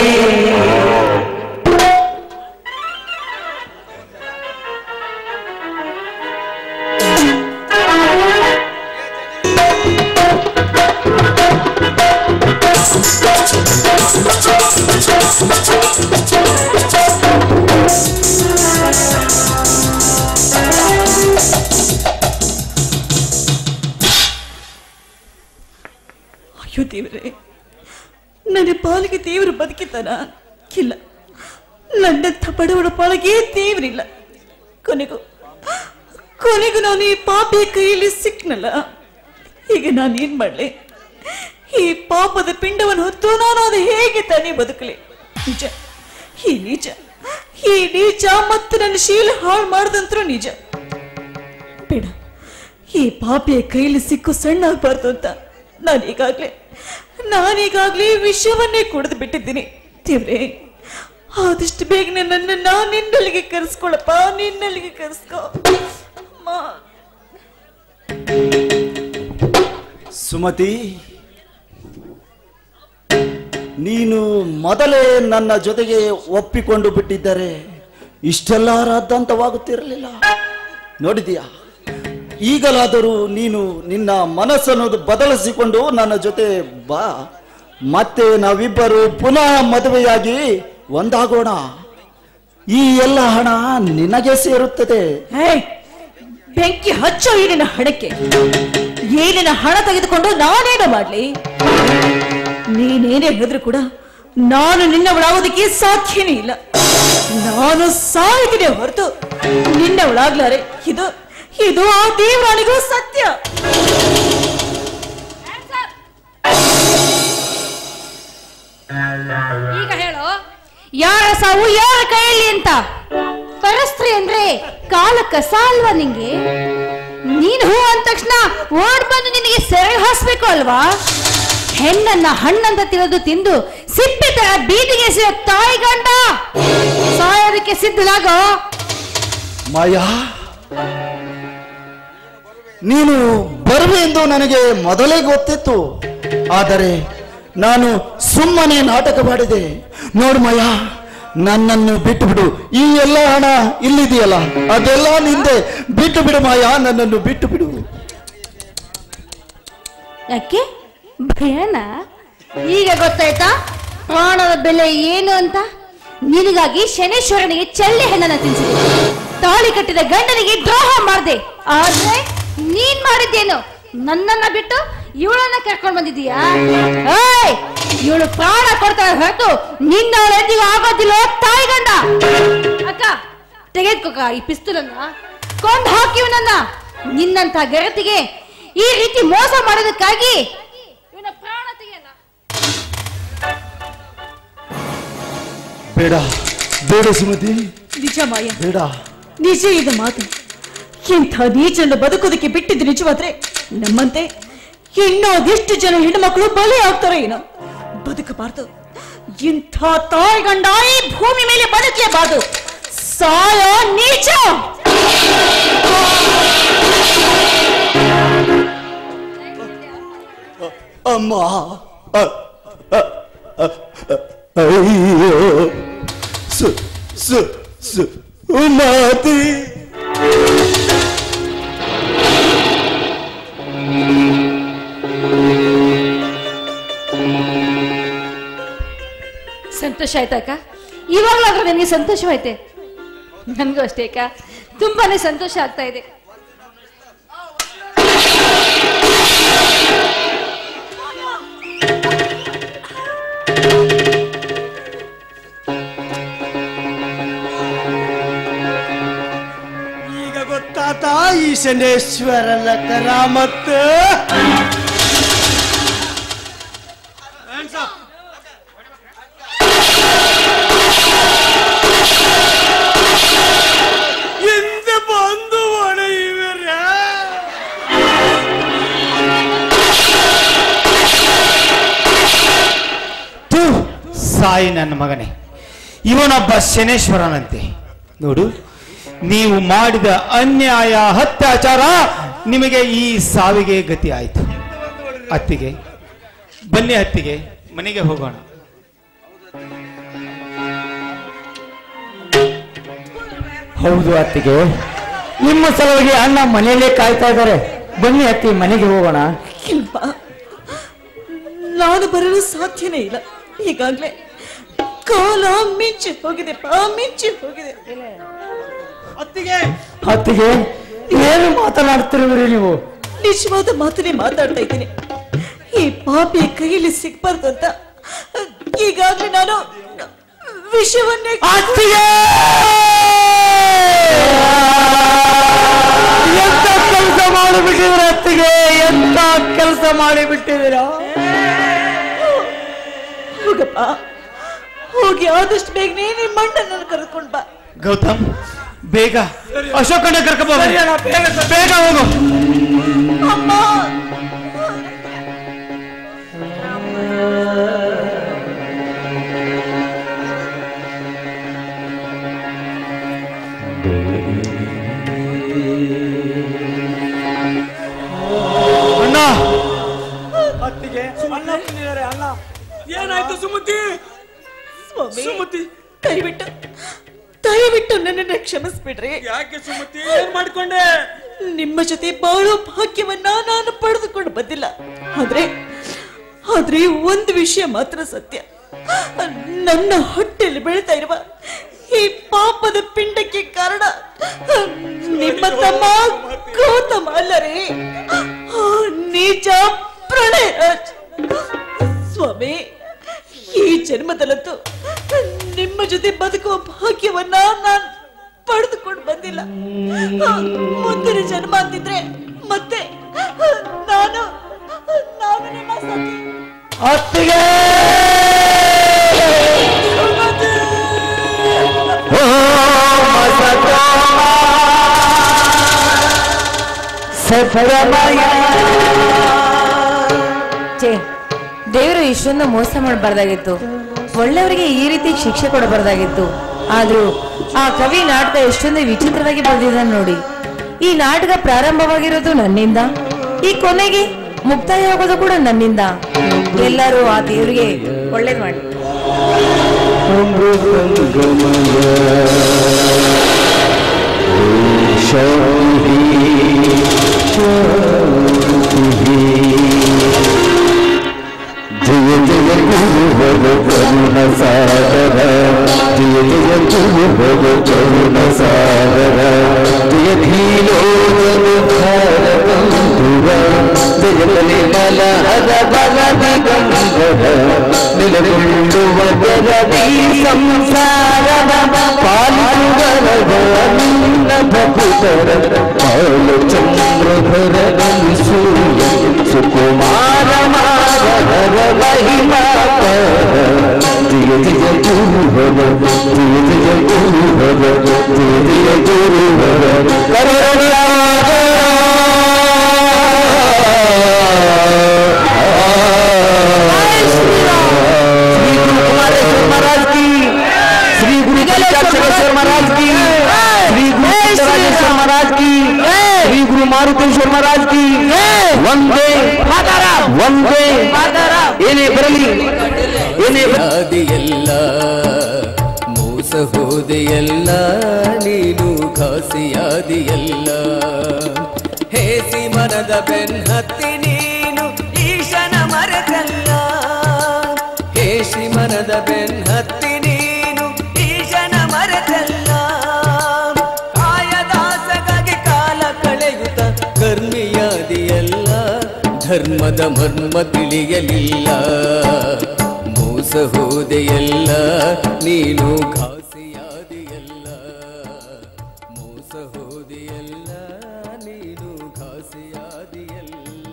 ಅಯ್ಯೋ ದೇವ್ರೆ ನನ್ನ ಪಾಲಿಗೆ ದೇವರು ಬದುಕಿದ್ದಾನ ಇಲ್ಲ ನನ್ನಂಥ ಬಡವರ ಪಾಲಿಗೆ ದೇವರಿಲ್ಲ ಕೊನೆಗೂ ಕೊನೆಗೂ ನಾನು ಈ ಪಾಪಿಯ ಕೈಯಲ್ಲಿ ಸಿಕ್ನಲ್ಲ ಈಗ ನಾನು ಏನ್ ಮಾಡ್ಲಿ ಈ ಪಾಪದ ಪಿಂಡವನ್ನು ಹೊತ್ತು ನಾನು ಅದು ಹೇಗೆ ತಾನೇ ಬದುಕಲಿ ನಿಜ ಈ ನಿಜ ಈ ನೀಚ ಮತ್ತು ನನ್ನ ಶೀಲ ಹಾಳು ಮಾಡದಂತ್ರೂ ನಿಜ ಬೇಡ ಈ ಪಾಪಿಯ ಕೈಲಿ ಸಿಕ್ಕು ಸಣ್ಣ ಆಗ್ಬಾರ್ದು ಅಂತ ನಾನೀಗಾಗ್ಲೇ ನಾನೀಗಾಗ್ಲೇ ವಿಷವನ್ನೇ ಕುಡಿದು ಬಿಟ್ಟಿದ್ದೀನಿ ದೇವ್ರೆ ಆದಷ್ಟು ಬೇಗನೆ ನನ್ನ ನಾನು ನಿನ್ನಲ್ಲಿಗೆ ಕರೆಸ್ಕೊಳಪ್ಪ ನಿನ್ನಲ್ಲಿಗೆ ಕರೆಸ್ಕೊ ಅಮ್ಮ ಸುಮತಿ ನೀನು ಮೊದಲೇ ನನ್ನ ಜೊತೆಗೆ ಒಪ್ಪಿಕೊಂಡು ಬಿಟ್ಟಿದ್ದರೆ ಇಷ್ಟೆಲ್ಲ ರಾದ್ದಾಂತವಾಗುತ್ತಿರಲಿಲ್ಲ ನೋಡಿದೀಯಾ ಈಗಲಾದರೂ ನೀನು ನಿನ್ನ ಮನಸ್ಸನ್ನು ಬದಲಿಸಿಕೊಂಡು ನನ್ನ ಜೊತೆ ಬಾ ಮತ್ತೆ ನಾವಿಬ್ಬರು ಪುನಃ ಮದುವೆಯಾಗಿ ಒಂದಾಗೋಣ ಈ ಎಲ್ಲ ಹಣ ನಿನಗೆ ಸೇರುತ್ತದೆ ಏಯ್! ಬೆಂಕಿ ಹಚ್ಚೋ ಈಡಿನ ಹಣಕ್ಕೆ ಏನಿನ ಹಣ ತೆಗೆದುಕೊಂಡು ನಾನೇನು ಮಾಡ್ಲಿ ನೀನೇನೇ ಹೇಳಿದ್ರು ಕೂಡ ನಾನು ನಿನ್ನವಳಾಗೋದಕ್ಕೆ ಸಾಧ್ಯನೇ ಇಲ್ಲ ನಾನು ಸಾಯ್ತೀನಿ ಹೊರತು ನಿನ್ನವಳಾಗ್ಲಾರೆ ಇದು ಇದು ಆ ದೇವರಾಣಿಗೂ ಸತ್ಯ ಈಗ ಹೇಳು ಯಾರ ಸಾವು ಯಾರ ಕೈಯಲ್ಲಿ ಅಂತ ಪರಸ್ತ್ರೀ ಅಂದ್ರೆ ಕಾಲಕ್ಕ ಸಾಲ್ವಾ ನಿಂಗೆ ನೀನು ಹೂ ಅಂದ ತಕ್ಷಣ ಓಡ್ ಬಂದು ನಿನಗೆ ಸೆರಳು ಹಾಸ್ಬೇಕು ಅಲ್ವಾ ಹೆಣ್ಣನ್ನ ಹಣ್ಣಂತ ತಿನ್ನೋದು ತಿಂದು ಸಿಪ್ಪೆ ತರ ಬೀದಿಗೆ ಎಸೆಯೋ ತಾಯಿ ಗಂಡ ಸಾಯೋದಕ್ಕೆ ಸಿದ್ಧನಾಗೋ ಮಾಯಾ ನೀನು ಬರುವೆ ಎಂದು ನನಗೆ ಮೊದಲೇ ಗೊತ್ತಿತ್ತು ಆದರೆ ನಾನು ಸುಮ್ಮನೆ ನಾಟಕ ಮಾಡಿದೆ ನೋಡು ಮಾಯ ನನ್ನನ್ನು ಬಿಟ್ಟು ಬಿಡು ಈ ಎಲ್ಲ ಹಣ ಇಲ್ಲಿದೆಯಲ್ಲ ಅದೆಲ್ಲ ನಿಂದೆ ಬಿಟ್ಟು ಬಿಡು ಮಾಯಾ ನನ್ನನ್ನು ಬಿಟ್ಟು ಬಿಡು ಯಾಕೆ ಭಯನ ಈಗ ಗೊತ್ತಾಯ್ತಾ ಪ್ರಾಣದ ಬೆಲೆ ಏನು ಅಂತ ನಿನಗಾಗಿ ಶನೇಶ್ವರನಿಗೆ ಚಳ್ಳೆ ಹಣ್ಣನ್ನ ತಿನ್ಸಿದೆ ತಾಳಿ ಕಟ್ಟಿದ ಗಂಡನಿಗೆ ದ್ರೋಹ ಮಾಡ್ದೆ ಆದ್ರೆ ನೀನ್ ಮಾಡಿದ್ದೇನು ನನ್ನನ್ನ ಬಿಟ್ಟು ಇವಳನ್ನ ಕರ್ಕೊಂಡ್ ಬಂದಿದೀಯಾ ಏಯ್ ಇವಳು ಪ್ರಾಣ ಕೊಡ್ತಾಳೆ ಹೊರತು ನಿನ್ನ ಎಂದಿಗೂ ಆಗೋದಿಲ್ಲ ತಾಯಿ ಗಂಡ ಅಕ್ಕ ತೆಗೆದ್ಕೊಕ್ಕ ಈ ಪಿಸ್ತೂಲನ್ನ ಕೊಂದು ಹಾಕಿವನನ್ನ ನಿನ್ನಂತ ಗೆಳತಿಗೆ ಈ ರೀತಿ ಮೋಸ ಮಾಡೋದಕ್ಕಾಗಿ ಇವನ ಪ್ರಾಣ ತೆಗೆಯಲ್ಲ ಬೇಡ ಬೇಡ ಸುಮತಿ ನಿಜ ಮಾಯ ಬೇಡ ನಿಜ ಇದು ಮಾತು ಇಂಥ ನೀಚನ್ನು ಬದುಕೋದಕ್ಕೆ ಬಿಟ್ಟಿದ್ದು ನಿಜವಾದ್ರೆ ನಮ್ಮಂತೆ ಇನ್ನೂ ಅದೆಷ್ಟು ಜನ ಹೆಣ್ಣುಮಕ್ಕಳು ಬಲಿ ಆಗ್ತಾರೆ ಏನೋ ಬದುಕಬಾರ್ದು ಇಂಥ ತಾಯಿಗಂಡ ಈ ಭೂಮಿ ಮೇಲೆ ಬದುಕಲೇಬಾರ್ದು ಸಾಯ ನೀಚ ಅಮ್ಮ ಅ, ಅ, ಅ, ಅ, ಅಯ್ಯೋ ಸು ಸು ಸು ಮಾತಿ ಸಂತೋಷ ಆಯ್ತಾ ಅಕ್ಕ ಇವಾಗ್ಲಾದ್ರೂ ನನಗೆ ಸಂತೋಷವಾಯ್ತೆ ನನಗೂ ಅಷ್ಟೇ ಅಕ್ಕ ತುಂಬಾನೇ ಸಂತೋಷ ಆಗ್ತಾ ಇದೆ ಈಗ ಗೊತ್ತಾತ ಈಶನೇಶ್ವರನ ಕರಾಮತ್ ಹಿಂದೆ ಬಂದು ಒಡೆಯುವರ ಥು, ಸಾಯಿ ನನ್ನ ಮಗನೇ ಇವನೊಬ್ಬ ಶನೇಶ್ವರನಂತೆ ನೋಡು ನೀವು ಮಾಡಿದ ಅನ್ಯಾಯ ಅತ್ಯಾಚಾರ ನಿಮಗೆ ಈ ಸಾವಿಗೆ ಗತಿ ಆಯಿತು ಅತ್ತಿಗೆ ಬನ್ನಿ ಅತ್ತಿಗೆ ಮನೆಗೆ ಹೋಗೋಣ ಹೌದು ಅತ್ತಿಗೆ ನಿಮ್ಮ ಸಲುವಾಗಿ ಅಣ್ಣ ಮನೆಯಲ್ಲೇ ಕಾಯ್ತಾ ಇದ್ದಾರೆ ಬನ್ನಿ ಅತ್ತಿ ಮನೆಗೆ ಹೋಗೋಣ ಇಲ್ವಾ ನಾನು ಬರಲು ಸಾಧ್ಯನೇ ಇಲ್ಲ ಈಗಾಗ್ಲೇ ಕಾಲ ಮಿಂಚಿ ಹೋಗಿದೆ ಪಾ ಮಿಂಚಿ ಹೋಗಿದೆ ಅತ್ತಿಗೆ ಅತ್ತಿಗೆ ಏನು ಮಾತನಾಡ್ತಿರುವಿರಿ ನೀವು ನಿಜವಾದ ಮಾತನ್ನೇ ಮಾತಾಡ್ತಾ ಇದ್ದೀನಿ ಈ ಪಾಪಿ ಕೈಯಲ್ಲಿ ಸಿಗ್ಬಾರ್ದು ಅಂತ ಈಗಾಗ್ಲೇ ನಾನು ವಿಷವನ್ನೇ ಅತ್ತಿಗೆ ಎಂತ ಕೆಲಸ ಮಾಡಿಬಿಟ್ಟಿದ್ದೀರ ಅತ್ತಿಗೆ ಎಂತ ಕೆಲಸ ಮಾಡಿಬಿಟ್ಟಿದ್ದೀರಾ ಹೋಗಪ್ಪ ಹೋಗಿ ಆದಷ್ಟು ಬೇಗನೆ ನಿಮ್ಮ ಅಣ್ಣನನ್ನು ಕರೆದುಕೊಂಡು ಬಾ ಗೌತಮ್ ಬೇಗ ಅಶೋಕಣ್ಣ ಕರ್ಕೊಂಡ್ ಹೋಗು. ಬೇಗ ಹೋಗು ಅಮ್ಮ ಅಣ್ಣ ಅತ್ತಿಗೆ ಅಣ್ಣ ಬಂದಿದ್ದಾರೆ ಅಣ್ಣ ಏನಾಯ್ತು ಸುಮತಿ ಸ್ವಾಮಿ ಸುಮತಿ ದಯವಿಟ್ಟು ದಯವಿಟ್ಟು ನನ್ನನ್ನು ಕ್ಷಮಿಸ್ಬಿಡ್ರಿ ಯಾಕೆ ಸುಮತಿ ಏನ್ ಮಾಡ್ಕೊಂಡೆ ನಿಮ್ಮ ಜೊತೆ ಬಾಳೋ ಭಾಗ್ಯವನ್ನ ನಾನು ಪಡೆದುಕೊಂಡು ಬಂದಿಲ್ಲ ಆದ್ರೆ ಆದ್ರೆ ಒಂದು ವಿಷಯ ಮಾತ್ರ ಸತ್ಯ ನನ್ನ ಹೊಟ್ಟೆಯಲ್ಲಿ ಬೆಳೀತಾ ಇರುವ ಈ ಪಾಪದ ಪಿಂಡಕ್ಕೆ ಕಾರಣ ನಿಮ್ಮ ತಮ್ಮ ಗೌತಮ ಅಲ್ಲರೇ ಆ ನೀಚ ಪ್ರಣಯರಾಜ್ ಸ್ವಾಮಿ ಈ ಜನ್ಮದಲ್ಲಂತೂ ನಿಮ್ಮ ಜೊತೆ ಬದುಕುವ ಭಾಗ್ಯವನ್ನ ನಾನು ಪಡೆದುಕೊಂಡು ಬಂದಿಲ್ಲ ಮುಂದಿನ ಜನ್ಮ ಅಂತಿದ್ರೆ ಮತ್ತೆ ನಾನು ನಾನು ನಿಮ್ಮ ಸಖಿ ಅತ್ತಿಗೆ ಛೇ ದೇವರು ಇಷ್ಟೊಂದು ಮೋಸ ಮಾಡಬಾರ್ದಾಗಿತ್ತು ಒಳ್ಳೆಯವರಿಗೆ ಈ ರೀತಿ ಶಿಕ್ಷೆ ಕೊಡಬಾರ್ದಾಗಿತ್ತು ಆದ್ರೂ ಆ ಕವಿ ನಾಟಕ ಎಷ್ಟೊಂದು ವಿಚಿತ್ರವಾಗಿ ಬರೆದಿದ್ದಾನೆ ನೋಡಿ ಈ ನಾಟಕ ಪ್ರಾರಂಭವಾಗಿರೋದು ನನ್ನಿಂದ ಈ ಕೊನೆಗೆ ಮುಕ್ತಾಯ ಆಗೋದು ಕೂಡ ನನ್ನಿಂದ ಎಲ್ಲರೂ ಆ ದೇವರಿಗೆ ಒಳ್ಳೇದು ಮಾಡಿ ಜಯ ಜಯ ಗುರು ಕರುಣ ಸಾಗರ ಜಯ ಜಯ ಗುರು ಕರುಣ ಸಾಗರ ಜಯ ಧೀರೋ ಭಾರತ ಜಗಲಿ ಮಲಹದ ಬಲದಿ ಗಂಗದ ನೆಲೆಗೊಂಡು ವಗರದಿ ಸಂಸಾರದ ಪಾಲಿಸುಗರದ ನಿನ್ನ ಭಕುತರ ಪಾಲು ಚಂದ್ರಧರ ಸೂರ್ಯ ಸುಕುಮಾರ ಮಾರಹರ ಮಹಿಮಾ ಜಯ ಜಯ ಗುರು ಭವ ಜಯ ಜಯ ಗುರು ಭವ ಜಯ ಜಯ ಗುರು ಭವ श्री गुरु कुमारेश्वर महाराज की श्री गुरु पंचाक्षरेश्वर महाराज की श्री गुरु राजेश्वर महाराज की श्री गुरु मारुतेश्वर महाराज की ಒಂದೇ ಒಂದೇ ಏನೇ ಬರಲಿ ಏನೇ ಆದಿಯಲ್ಲ ಮೋಸ ಹೋದೆಯಲ್ಲ ನೀನು ಘಾಸಿಯಾದಿಯಲ್ಲ ಹೇಸಿ ಮನದ ಬೆನ್ನತ್ತಿ ನೀನು ಈಶನ ಮರೆತಲ್ಲ ಹೇಸಿ ಮನದ ಬೆನ್ನತ್ತಿ ನೀನು ಈಶನ ಮರೆತಲ್ಲ ಕಾಯದಾಸಗಾಗಿ ಕಾಲ ಕಳೆಯುತ್ತ ಕರ್ಮಿಯಾದಿಯಲ್ಲ ಧರ್ಮದ ಮರ್ಮ ತಿಳಿಯಲಿಲ್ಲ ಮೋಸ ಹೋದೆಯಲ್ಲ ನೀನು ಘಾಸಿಯಾದಿಯಲ್ಲ ಮೋಸ ಹೋದೆಯಲ್ಲ ನೀನು ಘಾಸಿಯಾದಿಯಲ್ಲ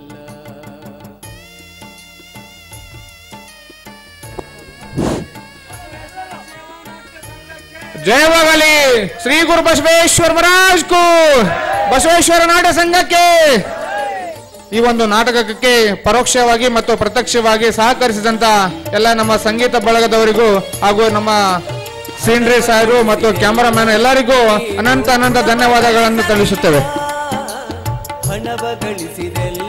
ಜಯವಾಗಲಿ ಶ್ರೀ ಗುರು ಬಸವೇಶ್ವರ ಮಹಾರಾಜ್ ಕು ಬಸವೇಶ್ವರ ನಾಟ ಸಂಘಕ್ಕೆ ಈ ಒಂದು ನಾಟಕಕ್ಕೆ ಪರೋಕ್ಷವಾಗಿ ಮತ್ತು ಪ್ರತ್ಯಕ್ಷವಾಗಿ ಸಹಕರಿಸಿದಂತ ಎಲ್ಲ ನಮ್ಮ ಸಂಗೀತ ಬಳಗದವರಿಗೂ ಹಾಗೂ ನಮ್ಮ ಸೀನ್ರಿ ಸಾಹೇಬರು ಮತ್ತು ಕ್ಯಾಮರಾಮ್ಯಾನ್ ಎಲ್ಲರಿಗೂ ಅನಂತ ಅನಂತ ಧನ್ಯವಾದಗಳನ್ನು ತಿಳಿಸುತ್ತೇವೆ ಹಣವ ಗಳಿಸಿದೆಲ್ಲ